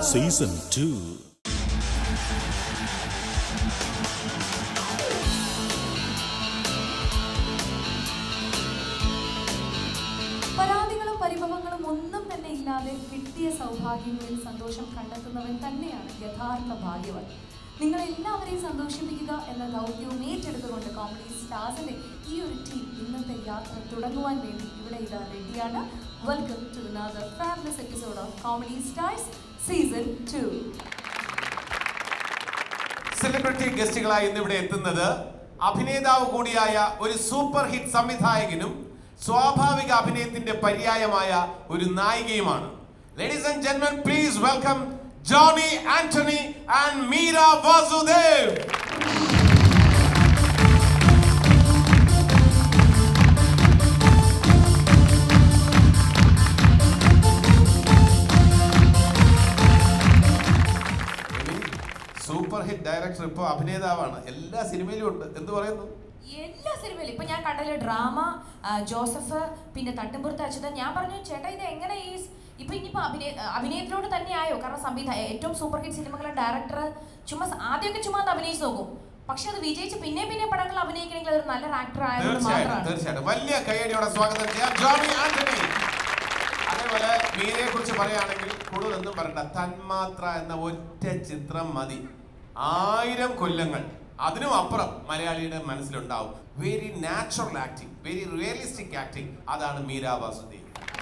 Season two പരാതികളും പരിഭവങ്ങളും ഒന്നും തന്നെ ഇല്ലാതെ കിട്ടിയ സൗഭാഗ്യങ്ങളിൽ സന്തോഷം കണ്ടെത്തുന്നവൻ തന്നെയാണ് യഥാർത്ഥ ഭാഗ്യവൻ നിങ്ങളെല്ലാവരെയും സന്തോഷിപ്പിക്കുക എന്ന ദൗത്യവും ഏറ്റെടുത്തുകൊണ്ട് കോമഡി സ്റ്റാർസിന്റെ ഈ ഒരു ടീം ഇന്നത്തെ യാത്ര തുടങ്ങുവാൻ വേണ്ടി ഇവിടെ ഇതാ റെഡിയാണ് welcome to another fabulous episode of comedy stars season two celebrity ഗസ്റ്റുകളായി ഇന്നിവിടെ എത്തുന്നത് അഭിനേതാവ് കൂടിയായ ഒരു സൂപ്പർ ഹിറ്റ് സംവിധായകനും സ്വാഭാവിക അഭിനയത്തിന്റെ പര്യായമായ ഒരു നായികയുമാണ് ലേഡീസ് ആൻഡ് ജെന്മൻ please welcome Johny Antony and Meera Vasudev super hit director ഇപ്പൊ അഭിനേതാവാണ് എല്ലാ സിനിമയിലും ഉണ്ട് എന്ത് പറയുന്നു എല്ലാ സിനിമയിലും ഇപ്പൊ ഞാൻ കണ്ടല്ലോ ഡ്രാമ ആ, ജോസഫ് പിന്നെ തട്ടുംപുറത്ത് അച്യുതൻ ഞാൻ പറഞ്ഞു ചേട്ടാ ഇത് എങ്ങനെ ഈ സ്- ഇപ്പൊ ഇനിയിപ്പോ അഭിനയ അഭിനയത്തിലോട് തന്നെ ആയോ കാരണം സംവിധായ ഏറ്റവും സൂപ്പർ ഹിറ്റ് സിനിമകളുടെ ഡയറക്ടർ ചുമ്മാ സ- ആദ്യമൊക്കെ ചുമ്മാ അത് അഭിനയിച്ച് നോക്കും പക്ഷെ അത് വിജയിച്ച് പിന്നെ പിന്നെ പടങ്ങൾ അഭിനയിക്കണമെങ്കിൽ അതൊരു നല്ലൊരു ആക്ടർ ആയതുകൊണ്ട് തീർച്ചയായിട്ടും മാത്രമാണ് തീർച്ചയായിട്ടും വലിയ കൈയടിയോടെ സ്വാഗതം ചെയ്യാം ജോണി ആന്റണി അതേപോലെ മീരയെ കുറിച്ച് പറയുകയാണെങ്കിൽ കൂടുതലൊന്നും പറയണ്ട തന്മാത്ര എന്ന ഒറ്റ ചിത്രം മതി ആയിരം കൊല്ലങ്ങൾ അതിനും അപ്പുറം മലയാളിയുടെ മനസ്സിലുണ്ടാവും very natural acting very realistic acting അതാണ് മീര വാസുദേവ്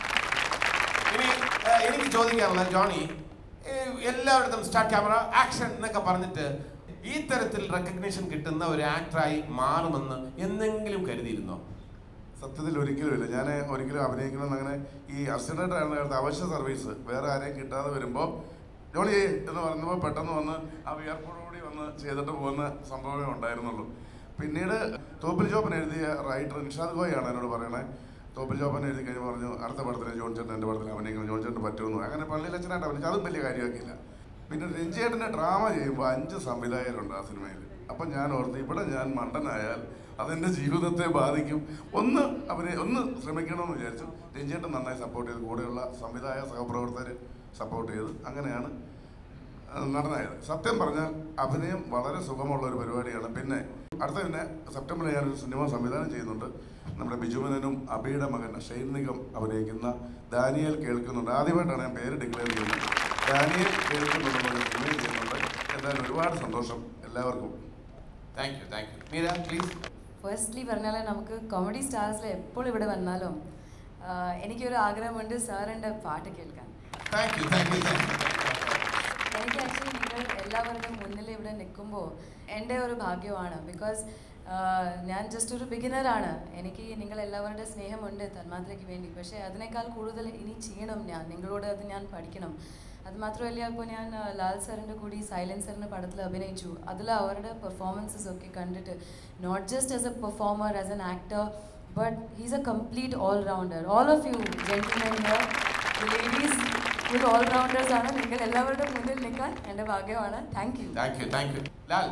ഇനി ഏഹ്, എനിക്ക് ചോദിക്കാനുള്ള ജോണി ഏഹ്, എല്ലായിടത്തും സ്റ്റാർട്ട് ക്യാമറ ആക്ഷൻ എന്നൊക്കെ പറഞ്ഞിട്ട് ഈ തരത്തിൽ റെക്കഗ്നീഷൻ കിട്ടുന്ന ഒരു ആക്ടറായി മാറുമെന്ന് എന്തെങ്കിലും കരുതിയിരുന്നോ സത്യത്തിൽ ഒരിക്കലുമില്ല ഞാൻ ഒരിക്കലും അഭിനയിക്കണമെന്ന് അങ്ങനെ ഈ അസിസ്റ്റന്റ് ആയിരുന്ന അവശ്യ സർവീസ് വേറെ ആരെയും കിട്ടാതെ വരുമ്പോൾ ജോളി എന്ന് പറയുമ്പോൾ പെട്ടെന്ന് വന്ന് ആ വിയർപ്പോടുകൂടി വന്ന് ചെയ്തിട്ട് പോകുന്ന സംഭവമേ ഉണ്ടായിരുന്നുള്ളൂ പിന്നീട് തോപ്പിൽ ജോപ്പൻ എഴുതിയ റൈറ്റർ നിഷാദ് ഗോയാണ് എന്നോട് പറയണേ തോപ്പിൽ ജോപ്പൻ എഴുതി കഴിഞ്ഞ് പറഞ്ഞു അടുത്ത പടത്തിന് ജോൺ ചേട്ടൻ എൻ്റെ പടത്തിൽ അഭിനയിക്കണം ജോൺ ചേട്ടൻ പറ്റുമെന്ന് അങ്ങനെ പള്ളിയിൽ അച്ഛനായിട്ട് അഭിനയിച്ചു അതും വലിയ കാര്യമാക്കിയില്ല പിന്നെ രഞ്ജേട്ടൻ്റെ ഡ്രാമ ചെയ്യുമ്പോൾ അഞ്ച് സംവിധായകരുണ്ട് ആ സിനിമയിൽ അപ്പം ഞാൻ ഓർത്ത് ഇവിടെ ഞാൻ മണ്ടനായാൽ അതെൻ്റെ ജീവിതത്തെ ബാധിക്കും ഒന്ന് അവനെ ഒന്ന് ശ്രമിക്കണമെന്ന് വിചാരിച്ചു രഞ്ജേട്ടൻ നന്നായി സപ്പോർട്ട് ചെയ്ത് കൂടെയുള്ള സംവിധായക സഹപ്രവർത്തകർ സപ്പോർട്ട് ചെയ്ത് അങ്ങനെയാണ് ആ, നടനായത് സത്യം പറഞ്ഞാൽ അഭിനയം വളരെ സുഖമുള്ള ഒരു പരിപാടിയാണ് പിന്നെ അടുത്ത പിന്നെ സെപ്റ്റംബറിൽ ഞാനൊരു സിനിമ സംവിധാനം ചെയ്യുന്നുണ്ട് നമ്മുടെ ബിജുമനനും അബിയുടെ മകൻ ഷെയ്ൻ നിഗം അഭിനയിക്കുന്ന ദാനിയൽ കേൾക്കുന്നുണ്ട് ആദ്യമായിട്ടാണ് ഞാൻ പേര് ഡിക്ലെയർ ചെയ്യുന്നത് ദാനിയൽ കേൾക്കുന്നുണ്ടെന്ന് ഒരു സിനിമ ചെയ്യുന്നുണ്ട് എന്തായാലും ഒരുപാട് സന്തോഷം എല്ലാവർക്കും thank you thank you Meera please firstly പറഞ്ഞാൽ നമുക്ക് കോമഡി സ്റ്റാർസിൽ എപ്പോൾ ഇവിടെ വന്നാലും ആഹ് എനിക്കൊരു ആഗ്രഹമുണ്ട് സാറിൻ്റെ പാട്ട് കേൾക്കാൻ thank you thank you thank you എനിക്ക് ആക്ച്വലി നിങ്ങൾ എല്ലാവരുടെയും മുന്നിൽ ഇവിടെ നിൽക്കുമ്പോൾ എൻ്റെ ഒരു ഭാഗ്യമാണ് ബിക്കോസ് ഞാൻ ജസ്റ്റ് ഒരു ബിഗിനറാണ് എനിക്ക് നിങ്ങൾ എല്ലാവരുടെ സ്നേഹമുണ്ട് തന്മാത്രയ്ക്ക് വേണ്ടി പക്ഷേ അതിനേക്കാൾ കൂടുതൽ ഇനി ചെയ്യണം ഞാൻ നിങ്ങളോട് അത് ഞാൻ പഠിക്കണം അത് മാത്രമല്ല ഇപ്പോൾ ഞാൻ ആ, ലാൽ സാറിൻ്റെ കൂടി സൈലൻസറിൻ്റെ പടത്തിൽ അഭിനയിച്ചു അതിൽ അവരുടെ പെർഫോമൻസസ് ഒക്കെ കണ്ടിട്ട് not just as a performer as an actor but he's a complete all rounder all of you gentlemen ladies ഒരു ഓൾ റൗണ്ടേഴ്സ് ആണ് നിങ്ങൾ എല്ലാവരുടെ മുന്നിൽ നിൽക്കാൻ എൻ്റെ ഭാഗ്യമാണ് thank you thank you thank you Lal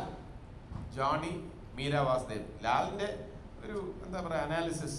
Johny Meera Vasudev ലാലിന്റെ ഒരു എന്താ പറയാ അനാലിസിസ്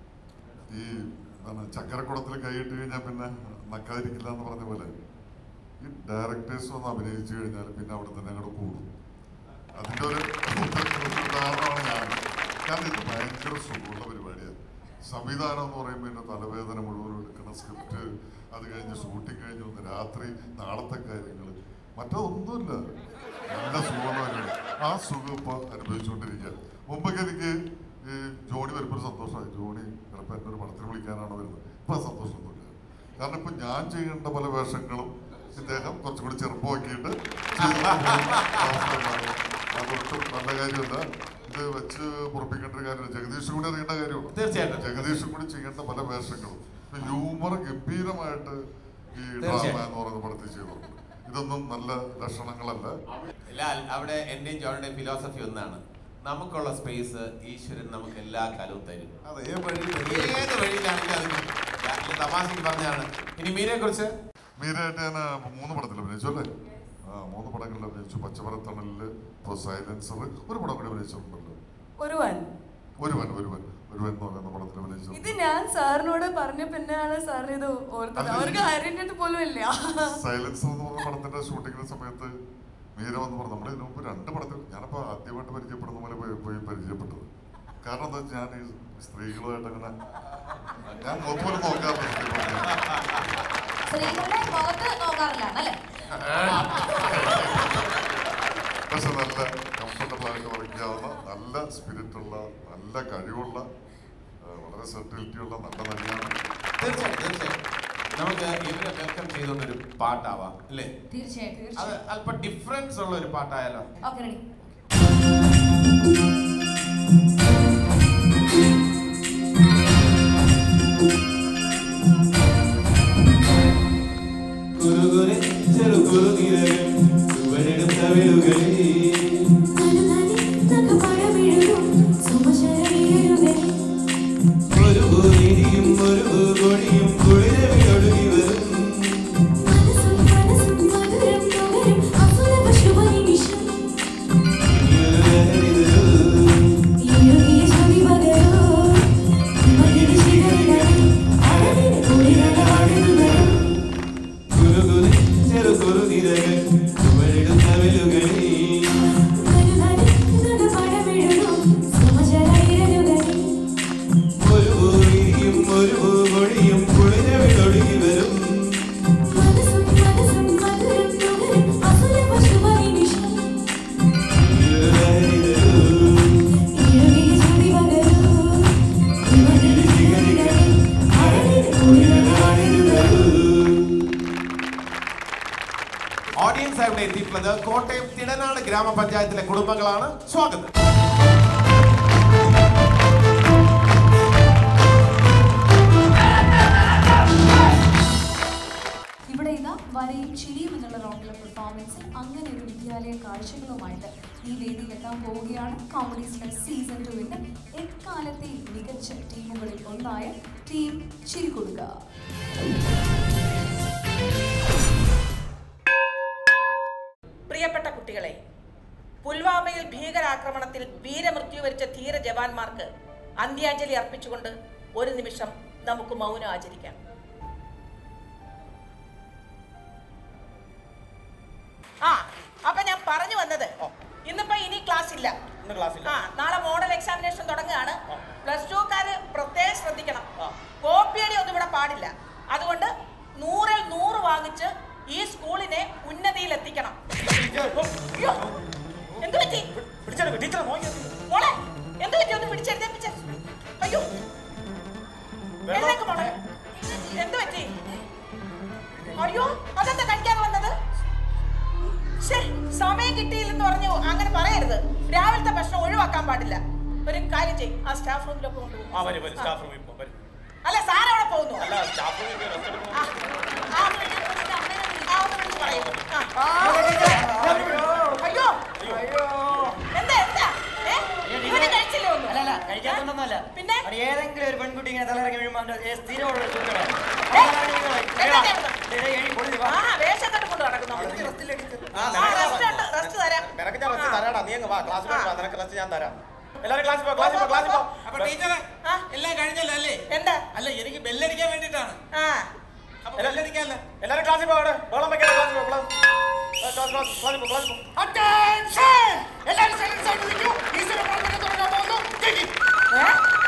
ഈ എന്താണ് ചക്കരക്കുളത്തിൽ കൈയിട്ട് കഴിഞ്ഞാൽ പിന്നെ നക്കാതിരിക്കില്ല എന്ന് പറഞ്ഞ പോലെ ഈ ഡയറക്ടേഴ്സ് ഒന്ന് അഭിനയിച്ചു കഴിഞ്ഞാൽ പിന്നെ അവിടെ തന്നെ അങ്ങോട്ട് കൂടും അതിൻ്റെ ഒരു ഒരു ഉദാഹരണമാണ് ഞാൻ കാരണം ഇത് ഭയങ്കര സുഖമുള്ള പരിപാടിയാണ് സംവിധാനം എന്ന് പറയുമ്പോൾ എൻ്റെ തലവേദന മുഴുവൻ എടുക്കുന്ന സ്ക്രിപ്റ്റ് അത് കഴിഞ്ഞ് ഷൂട്ടിംഗ് കഴിഞ്ഞ് ഒന്ന് രാത്രി നാളത്തെ കാര്യങ്ങൾ മറ്റൊന്നുമില്ല നല്ല സുഖമുള്ള പരിപാടി ആ സുഖം ഇപ്പോൾ അനുഭവിച്ചുകൊണ്ടിരിക്കുക മുമ്പൊക്കെ എനിക്ക് ഈ ജോണി വരുമ്പോൾ ഒരു സന്തോഷമായി ജോണി ചിലപ്പോൾ എൻ്റെ ഒരു പടത്തിന് വിളിക്കാനാണ് വരുന്നത് ഇപ്പം ആ സന്തോഷമൊന്നുമില്ല കാരണം ഇപ്പം ഞാൻ ചെയ്യേണ്ട പല വേഷങ്ങളും ഇദ്ദേഹം കുറച്ചും കൂടി ചെറുപ്പമാക്കിയിട്ട് ചെയ്തു അവസ്ഥകളാണ്. അതൊട്ടും നല്ല കാര്യമല്ല ഇത് വെച്ച് പുറപ്പിക്കേണ്ട ഒരു കാര്യമില്ല ജഗദീഷ് കൂടി അറിയേണ്ട കാര്യമാണ് തീർച്ചയായിട്ടും. ജഗദീഷും കൂടി ചെയ്യേണ്ട പല വേഷങ്ങളും ഹ്യൂമർ ഗംഭീരമായിട്ട് ഈ ഡ്രാമ തീർച്ചയായിട്ടും. എന്ന് പറയുന്ന പടത്തിൽ ചെയ്തിട്ടുണ്ട് ഇതൊന്നും നല്ല ലക്ഷണങ്ങളല്ല ലാൽ അവിടെ എന്റെയും ജോണിന്റെയും ഫിലോസഫി ഒന്നാണ് നമുക്കുള്ള സ്പേസ് ഈശ്വരൻ നമുക്ക് എല്ലാ കാലവും തരും അതെ ഏ വഴി ഏത് വഴിയിലാണെങ്കിലും അതിന് ലാലിന്റെ തമാശക്ക് പറഞ്ഞാണ് ഇനി മീരയെ കുറിച്ച് മീരായിട്ട് ഞാൻ മൂന്ന് പടത്തിൽ അഭിനയിച്ചു അല്ലേ ആ മൂന്ന് പടങ്ങളിൽ അഭിനയിച്ചു പച്ചമരത്തണലില് ഇപ്പോൾ സൈലൻസർ ഒരു പടം കൂടി അഭിനയിച്ചിട്ടുണ്ടല്ലോ ഒരുവൻ ഒരുവൻ ഒരുവൻ ഒരു എന്ന് പറയുന്ന പടത്തിൽ അഭിനയിച്ചു ഇത് ഞാൻ സാറിനോട് പറഞ്ഞ പിന്നെയാണ് സാറിന് ഇത് ഓർത്തത് അല്ല, അവർക്ക് ഈ- അറിഞ്ഞത് പോലും ഇല്ല സൈലൻസർ എന്ന് പറഞ്ഞ പടത്തിന്റെ ഷൂട്ടിങ്ങിന്റെ സമയത്ത് മീര വന്ന് പറഞ്ഞു നമ്മുടെ ഇതിനു മുമ്പ് രണ്ട് പടത്തിൽ ഞാനപ്പോ ആദ്യമായിട്ട് പരിചയപ്പെടുന്ന പോലെ പോയി പോയി പരിചയപ്പെട്ടത് കാരണം എന്താ വെച്ചാൽ ഞാൻ ഈ സ്ത്രീകളുമായിട്ട് അങ്ങനെ ഞാൻ മുഖത്തോട് നോക്കാറില്ല സത്യം പറഞ്ഞാൽ. സ്ത്രീകളുടെ മുഖത്ത് നോക്കാറില്ല അല്ലേ പക്ഷെ നല്ല കംഫർട്ടബിൾ ആയിട്ട് വരയ്ക്കാവുന്ന നല്ല സ്പിരിറ്റ് ഉള്ള നല്ല കഴിവുള്ള ആ, വളരെ സെർട്ടിലിറ്റി ഉള്ള നല്ല നടിയാണ് തീർച്ചയായും തീർച്ചയായും നമുക്ക് ഇവരെ വെൽക്കം ചെയ്തുകൊണ്ടൊരു പാട്ടാവാം അല്ലേ തീർച്ചയായും അത് അല്പം ഡിഫറൻസ് ഉള്ള ഒരു പാട്ടായാലോ ഓക്കെ റെഡി കുറുകുറെ ചെറു കുറുനിരകൾ ചുവടെടുത്ത വെളുകളിൽ ഒരു പൂനിടിയും ഒരു പൂകൊടിയും കുളിരവിലൊടുങ്ങി വരും ഇനിയൊരു ലഹരിതരൂ കുറുകുറെ ചെറു കുറുനിരകൾ ചുവടെടുത്ത വെളുകളിൽ ഒരു പൂനിടിയും ഒരു പൂകൊടിയും കുളിരവിലൊടുങ്ങി വരും ഇനിയൊരു ലഹരിതരൂ ഓഡിയൻസ് ഇവിടെ എത്തിയിട്ടുള്ളത് കോട്ടയം തിടനാട് ഗ്രാമപഞ്ചായത്തിലെ കുടുംബങ്ങളാണ് സ്വാഗതം ഇവിടെ ഇതാ വരയും ചിരിയും എന്നുള്ള റൗണ്ടിലെ പെർഫോമൻസിൽ അങ്ങനെ ഒരു വിദ്യാലയ കാഴ്ചകളുമായിട്ട് ഈ വേദിയിലെത്താൻ പോവുകയാണ് കോമഡി സ്റ്റാർ സീസൺ ടുവിന്റെ എക്കാലത്തെ മികച്ച ടീമുകളിൽ ഒന്നായ ടീം ചിരിക്കൊടുക്ക പ്രിയപ്പെട്ട കുട്ടികളെ പുൽവാമയിൽ ഭീകരാക്രമണത്തിൽ വീരമൃത്യു വരിച്ച ധീര ജവാന്മാർക്ക് അന്ത്യാഞ്ജലി അർപ്പിച്ചുകൊണ്ട് ഒരു നിമിഷം നമുക്ക് മൗനം ആചരിക്കാം ആ അപ്പൊ ഞാൻ പറഞ്ഞു വന്നത് ഇന്നിപ്പോ ഇനി ക്ലാസ് ഇല്ല ഇന്ന് ക്ലാസ് ഇല്ല ആ നാളെ മോഡൽ എക്സാമിനേഷൻ തുടങ്ങുകയാണ് പ്ലസ് ടുക്കാര് പ്രത്യേകം ശ്രദ്ധിക്കണം കോപ്പിയടി ഒന്നും ഇവിടെ പാടില്ല അതുകൊണ്ട് നൂറിൽ നൂറ് വാങ്ങിച്ച് ഈ സ്കൂളിനെ ഉന്നതിയിൽ എത്തിക്കണം അയ്യോ, എന്ത് പറ്റി പിടിച്ചെടുക്ക് ടീച്ചർ നോക്കി മോളെ എന്ത് പറ്റി ഒന്ന് പിടിച്ചെടുത്തേപ്പിച്ച അയ്യോ എഴുന്നേക്ക് മോളെ എന്ത് പറ്റി അയ്യോ അതെന്താ കഴിക്കാതെ വന്നത് ശ്ശേ, സമയം കിട്ടിയില്ലെന്ന് പറഞ്ഞു അങ്ങനെ പറയരുത് രാവിലത്തെ ഭക്ഷണം ഒഴിവാക്കാൻ പാടില്ല ഒരു കാര്യം ചെയ്യും ആ സ്റ്റാഫ് റൂമിലൊക്കെ കൊണ്ടുപോകും ആ വരും വരും സ്റ്റാഫ് റൂമിൽ പോ വരും അല്ല സാർ അവിടെ പോകുന്നു അല്ല സ്റ്റാഫ് റൂമിൽ റെസ്റ്റ് എടുക്കണം ആ, ആ, ആ, ഒന്ന് വിളിച്ച് പറയൂ. ആ. അയ്യോ എന്താ എന്താ ഏ? ഇവന് കഴിച്ചില്ലേ ഒന്നും അല്ല അല്ല കഴിക്കാത്തോണ്ടൊന്നുമല്ല പിന്നെ? അവിടെ ഏതെങ്കിലും ഒരു പെൺകുട്ടി ഇങ്ങനെ തലയിറങ്ങി വീഴുമ്പോൾ അവന്റെ ഏ- സ്ഥിരമുള്ള ഒരു സൂക്കേടാണ്. ഏ? അതാണ് നിങ്ങൾ- എന്താ ഏ, ചെയ്യുന്നത്? ദേ, ദേ, എണി, പൊടി, വാ. ആ വേഷം കെട്ട് കൊണ്ട് നടക്കുന്നു ആ, ആ, നിനക്ക് റെസ്റ്റ് ഉണ്ട് റെസ്റ്റ് തരാം നിനക്ക് ഞാൻ റെസ്റ്റ് ആ. തരാടാ നീ അങ്ങ് വാ ക്ലാസ്സിലോട്ട് വാ നിനക്ക് റെസ്റ്റ് ഞാൻ തരാം എല്ലാവരും ക്ലാസ്സിൽ പോ ക്ലാസ്സിൽ പോ ക്ലാസ്സിൽ പോ അപ്പൊ ടീച്ചറെ ആ. എല്ലാം കഴിഞ്ഞല്ലോ അല്ലേ എന്താ അല്ല എനിക്ക് ബെല്ലടിക്കാൻ വേണ്ടിട്ടാണ് ആ അപ്പൊ ബെല്ലടിക്കാല്ലോ എല്ലാവരും ക്ലാസ്സിൽ പോ അവിടെ ബോളം വെക്കാൻ ക്ലാസ്സിൽ പോ ക്ലാസ് ക്ലാസ് ക്ലാസ് ക്ലാസ്സിൽ പോ ക്ലാസ്സിൽ പോ Attention! എല്ലാവരും silence ആയിട്ട് നിൽക്കൂ. ഈശ്വര പ്രവർത്തനം തുടങ്ങാൻ പോകുന്നു. ജയ്. ഏ?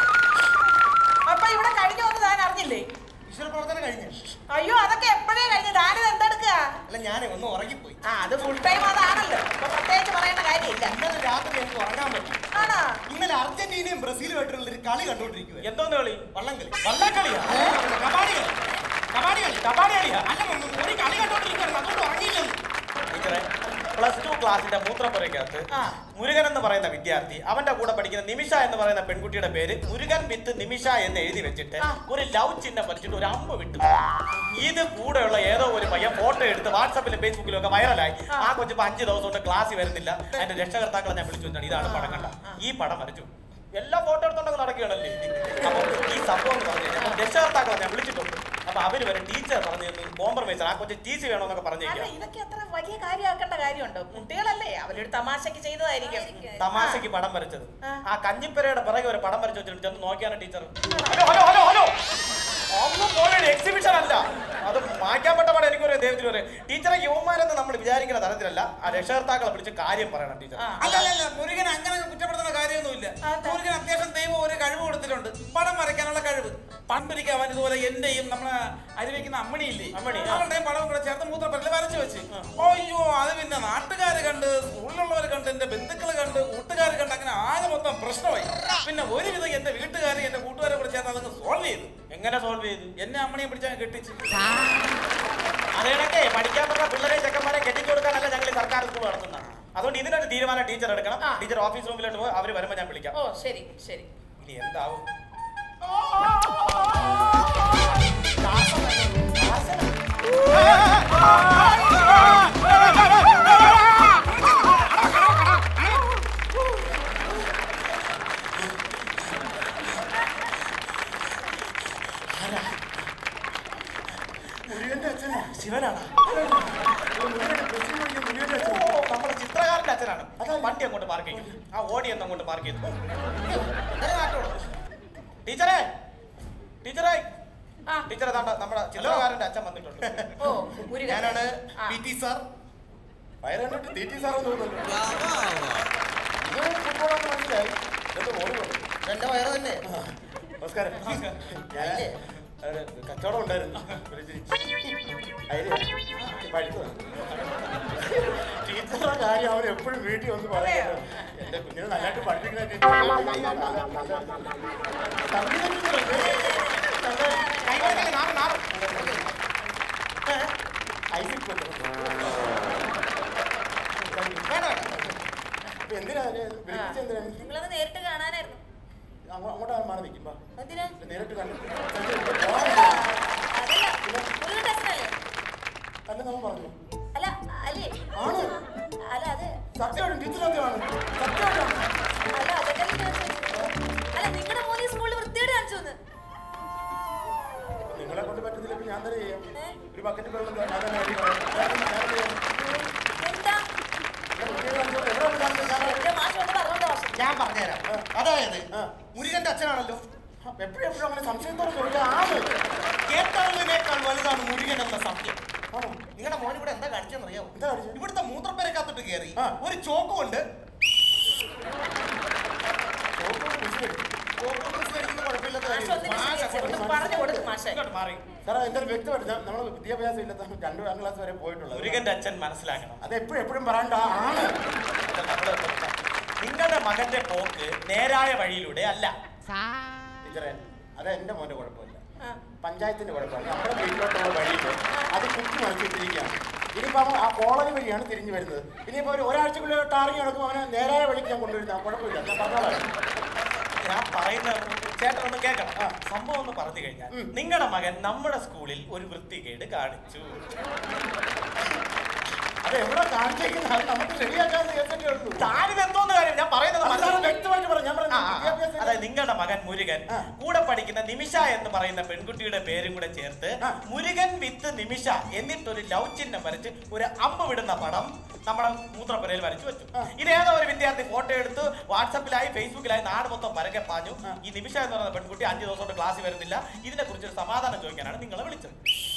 അപ്പൊ ഇവിടെ കഴിഞ്ഞു വന്ന് താൻ അറിഞ്ഞില്ലേ ഈശ്വര പ്രവർത്തനം കഴിഞ്ഞു അയ്യോ അതൊക്കെ എപ്പോഴേ കഴിഞ്ഞു താനിത് എന്തെടുക്കുക അല്ല ഞാൻ ഒന്ന് ഉറങ്ങിപ്പോയി ആ അത് ഫുൾ ടൈം അതാണല്ലോ അപ്പൊ പ്രത്യേകിച്ച് പറയേണ്ട കാര്യമില്ല ഇന്നലെ രാത്രി എനിക്ക് ഉറങ്ങാൻ പറ്റി ആണോ ഇന്നലെ അർജന്റീനയും ബ്രസീലുമായിട്ടുള്ള ഒരു കളി കണ്ടുകൊണ്ടിരിക്കുക എന്തോന്ന് കളി വള്ളംകളി വള്ളക്കളിയാ കബാഡി കളി കബാഡി കളി കബാഡി കളിയാ അല്ല മമ്മി, ഒരു കളി കണ്ടോണ്ടിരിക്കുകയാണ് അതുകൊണ്ട് ഉറങ്ങിയില്ലെന്ന് ടീച്ചറെ പ്ലസ് ടു ക്ലാസ്സിന്റെ മൂത്രപ്പുരയ്ക്കകത്ത് ആ. മുരുകൻ എന്ന് പറയുന്ന വിദ്യാർത്ഥി അവന്റെ കൂടെ പഠിക്കുന്ന നിമിഷ എന്ന് പറയുന്ന പെൺകുട്ടിയുടെ പേര് മുരുകൻ വിത്ത് നിമിഷ എന്ന് എഴുതി വെച്ചിട്ട് ഒരു ലവ് ചിഹ്നം വരച്ചിട്ട് ഒരു അമ്പ് വിട്ടു ഇത് കൂടെയുള്ള ഏതോ ഒരു പയ്യൻ ഫോട്ടോ എടുത്ത് വാട്സാപ്പിലും ഫേസ്ബുക്കിലും ഒക്കെ വൈറലായി ആ കൊച്ചിപ്പോ അഞ്ച് ദിവസം കൊണ്ട് ക്ലാസ്സിൽ വരുന്നില്ല അതിന്റെ രക്ഷകർത്താക്കളെ ഞാൻ വിളിച്ചു വെച്ചാണ് ഇതാണ് പടം കണ്ട ഈ പടം വരച്ചു എല്ലാ ഫോട്ടോ എടുത്തോണ്ടൊക്കെ നടക്കുകയാണല്ലേ അപ്പൊ ഈ സംഭവം എന്ന് പറഞ്ഞു കഴിഞ്ഞാൽ രക്ഷകർത്താക്കളെ ഞാൻ വിളിച്ചിട്ടുണ്ട് അപ്പൊ അപ്പൊ അവര് വരെ ടീച്ചർ പറഞ്ഞു കോംപ്രമൈസ് ആ കൊച്ചു ടി സി വേണമെന്നൊക്കെ അല്ല പറഞ്ഞേക്കാം ഇതൊക്കെ അത്ര വലിയ കാര്യമാക്കേണ്ട കാര്യമുണ്ടോ കുട്ടികളല്ലേ അവരൊരു തമാശക്ക് ചെയ്തതായിരിക്കും തമാശക്ക് പടം വരച്ചത് ആ. ആ കഞ്ഞിപ്പരയുടെ പിറകെ ഒരു പടം വരച്ചു വെച്ചിട്ട് ചെന്ന് നോക്കിയാണ് teacher hello hello hello hello ഒന്നും പോലെ എക്സിബിഷൻ അല്ല അത് മാറ്റാൻ പറ്റ പാടെ എനിക്കൊരു ദൈവത്തിന് ഒരു ടീച്ചറെ യുവമാരെന്ന് നമ്മൾ വിചാരിക്കുന്ന തരത്തിലല്ല ആ രക്ഷകർത്താക്കളെ വിളിച്ച് കാര്യം പറയണം ടീച്ചർ അല്ല അല്ല അല്ല മുരുകൻ അങ്ങനെ കുറ്റപ്പെടുത്തുന്ന കാര്യമൊന്നുമില്ല മുരുകൻ അത്യാവശ്യം ദൈവം ഒരു കഴിവ് കൊടുത്തിട്ടുണ്ട് പടം വരയ്ക്കാനുള്ള കഴിവ് പണ്ടൊരിക്കൽ അവൻ ഇതുപോലെ എന്റെയും നമ്മളെ അരിവയ്ക്കുന്ന അമ്മണിയില്ലേ അമ്മണി, ആ. അവളുടെയും പടം കൂടെ ചേർത്ത് മൂത്രപ്പരല് വരച്ചു വെച്ച് അയ്യോ അത് പിന്നെ നാട്ടുകാർ കണ്ട് സ്കൂളിലുള്ളവർ കണ്ട് എന്റെ ബന്ധുക്കൾ കണ്ട് കൂട്ടുകാർ കണ്ട് അങ്ങനെ ആകെ മൊത്തം പ്രശ്നമായി പിന്നെ ഒരുവിധം എന്റെ വീട്ടുകാർ എന്റെ കൂട്ടുകാരെ കൂടെ ചേർന്ന് അതൊക്കെ സോൾവ് ചെയ്തു എങ്ങനെ സോൾവ് ചെയ്തു എന്നെ അമ്മണിയെ പിടിച്ചാൽ കെട്ടിച്ച് അതേണക്കെ പഠിക്കാൻ പറ്റുന്ന പിള്ളേരെ ചെക്കന്മാരെ കെട്ടിച്ചു കൊടുക്കാനല്ല ഞങ്ങൾ ഈ സർക്കാർ സ്കൂൾ നടത്തുന്നത് അതുകൊണ്ട് ഇതിനൊരു തീരുമാനം ടീച്ചർ എടുക്കണം ടീച്ചർ ഓഫീസ് റൂമിലോട്ട് പോയി അവർ വരുമ്പോൾ ഞാൻ വിളിക്കാം ഓ ശരി ശരി ഇനി എന്താവും മുരുകന്റെ അച്ഛനാ ശിവനാണ് മുരുകന്റെ മുരുകന്റെ അച്ഛൻ ഓ, നമ്മുടെ ചിത്രകാരന്റെ അച്ഛനാണ് വണ്ടി അങ്ങോട്ട് പാർക്ക് ചെയ്യും ആ ഓടി ഒന്ന് അങ്ങോട്ട് പാർക്ക് ചെയ്തു ടീച്ചറേ ടീച്ചറേ ടീച്ചറെ താണ്ട നമ്മുടെ ചിത്രകാരന്റെ അച്ഛൻ വന്നിട്ടുണ്ട് ഓ മുരുകൻ ഞാനാണ് ആ. പി ടി സാർ വയറിട്ട് ടി ടി സാറെന്ന് തോന്നുന്നു മനസ്സിലായി എന്റെ വയറ് തന്നെ നമസ്കാരം ഞാനില്ലേ ഒരു കച്ചവടം ഉണ്ടായിരുന്നു ഒരു ചി- അയില് പഴുത്തതാ. ടീച്ചറുടെ കാര്യം അവൻ എപ്പോഴും വീട്ടിൽ വന്ന് പറയുന്നത് എന്റെ കുഞ്ഞിനെ നല്ലതായിട്ട് പഠിപ്പിക്കുന്ന ടീച്ചർ. സംഗീത ടീച്ചറല്ലേ? കൈ കൊടുക്കല്ലേ, നാറ്, നാറ്. ഏ? ഐസിൽ കൊണ്ടുവന്നു. വേണ്ട, വേണ്ട. ഇപ്പൊ എന്തിനാ അതിനെ വിളിപ്പിച്ചത് എന്തിനാ? നിങ്ങളത് നേരിട്ട് കാണാനായിരുന്നു അങ്ങോ- അങ്ങോട്ടാണ് മാറി നിൽക്കുമ്പോ എന്തിനാ നേരിട്ട് കണ്ടു അതല്ല മുരുകന്റെ അച്ഛനല്ലേ അല്ല നമ്മൾ പറഞ്ഞു അല്ല അല്ലേ ആണ് അല്ല അത് സത്യമാണ് ടീച്ചർ സത്യമാണ് സത്യമാണ് അല്ല അതൊക്കെ ഞാൻ ചോദിച്ചത്. അല്ല നിങ്ങളുടെ മോനെ സ്കൂളിൽ വൃത്തിയോട് കാണിച്ചു എന്ന് നിങ്ങളെ കൊണ്ട് പറ്റത്തില്ല ഇപ്പൊ ഞാൻ തന്നെ ചെയ്യാം ഏ? ഒരു ബക്കറ്റ് വെള്ളം ഞാൻ തന്നെ അടിക്കണം. ഞാൻ തന്നെ- ഞാൻ തന്നെ ചെയ്യാം. എന്താ ഞാൻ വൃത്തികേട് കാണിച്ചോട്ടെ. എവിടെ ഉണ്ട് കാണിച്ചത്? ഞാൻ എന്റെ മാഷ് വന്ന് പറഞ്ഞോണ്ട് മാഷ് ഞാൻ പറഞ്ഞുതരാം അതായത് മുരുകന്റെ അച്ഛനാണല്ലോ എപ്പോഴും എപ്പോഴും അങ്ങനെ സംശയത്തോടെ ചോദിച്ചാൽ ആണ് കേട്ടാളിനേക്കാൾ വലുതാണ് മുരുകൻ എന്ന സത്യം നിങ്ങളുടെ മോൻ ഇവിടെ എന്താ കാണിച്ചെന്നറിയാമോ എന്താ കാണിച്ചത് ഇവിടുത്തെ മൂത്രപ്പേരക്കകത്തോട്ട് കയറി ഒരു ചോക്ക് കൊണ്ട് മാഷ് ഒന്ന് വിശദീകരിച്ച് ഒന്ന് പറഞ്ഞു കൊടുക്ക് മാഷേ സാറേ എന്തൊരു വ്യക്തമായിട്ട് നമ്മൾ വിദ്യാഭ്യാസം ഇല്ലാത്ത രണ്ടാം ക്ലാസ് വരെ പോയിട്ടുള്ളത് മുരുകന്റെ അച്ഛൻ മനസ്സിലാക്കണം അത് എപ്പോഴും എപ്പോഴും പറയണ്ട ആണ് നിങ്ങളുടെ മകന്റെ പോക്ക് നേരായ വഴിയിലൂടെ അല്ല ടീച്ചറെ അത് എന്റെ മോന്റെ കുഴപ്പമില്ല പഞ്ചായത്തിന്റെ കുഴപ്പമില്ല നമ്മുടെ വീട്ടിലോട്ടുള്ള വഴിയിൽ അത് കുത്തി മറിച്ചിട്ടിരിക്കുകയാണ് ഇനിയിപ്പോ അവൻ ആ കോളനി വഴിയാണ് തിരിഞ്ഞു വരുന്നത് ഇനിയിപ്പോ ഒരു ഒരാഴ്ചക്കുള്ളിൽ ടാറിങ് നടക്കുമ്പോൾ അവനെ നേരായ വഴിക്ക് ഞാൻ കൊണ്ടുവരുന്ന കുഴപ്പമില്ല ഞാൻ പറഞ്ഞോളാം ഞാൻ പറയുന്ന ചേട്ടൻ ഒന്ന് കേൾക്കണം സംഭവം ഒന്ന് പറഞ്ഞു കഴിഞ്ഞാൽ നിങ്ങളുടെ മകൻ നമ്മുടെ സ്കൂളിൽ ഒരു വൃത്തികേട് കാണിച്ചു അത് എവിടെ കാണിച്ചേക്കുന്നത് അത് നമുക്ക് ശരിയാക്കാവുന്ന കേസൊക്കെ ഉള്ളൂ താനിത് എന്തോന്ന് കാര്യം ഞാൻ പറയുന്നത് വ്യക്തമായിട്ട് പറഞ്ഞു ഞാൻ പറഞ്ഞു അതായത് നിങ്ങളുടെ മകൻ മുരുകൻ കൂടെ പഠിക്കുന്ന നിമിഷ എന്ന് പറയുന്ന പെൺകുട്ടിയുടെ പേരും കൂടെ ചേർത്ത് മുരുകൻ വിത്ത് നിമിഷ എന്നിട്ടൊരു ലവ് ചിഹ്നം വരച്ച് ഒരു അമ്പ് വിടുന്ന പടം നമ്മുടെ മൂത്രപ്പുരയിൽ വരച്ചു വെച്ചു ഇതേതോ ഒരു വിദ്യാർത്ഥി ഫോട്ടോ എടുത്ത് വാട്സപ്പിലായി ഫേസ്ബുക്കിലായി നാട് മൊത്തം പരക്കെ പാഞ്ഞു ഈ നിമിഷ എന്ന് പറയുന്ന പെൺകുട്ടി അഞ്ചു ദിവസം കൊണ്ട് ക്ലാസ്സിൽ വരുന്നില്ല ഇതിനെ കുറിച്ച് ഒരു സമാധാനം ചോദിക്കാനാണ് നിങ്ങളെ വിളിച്ചത്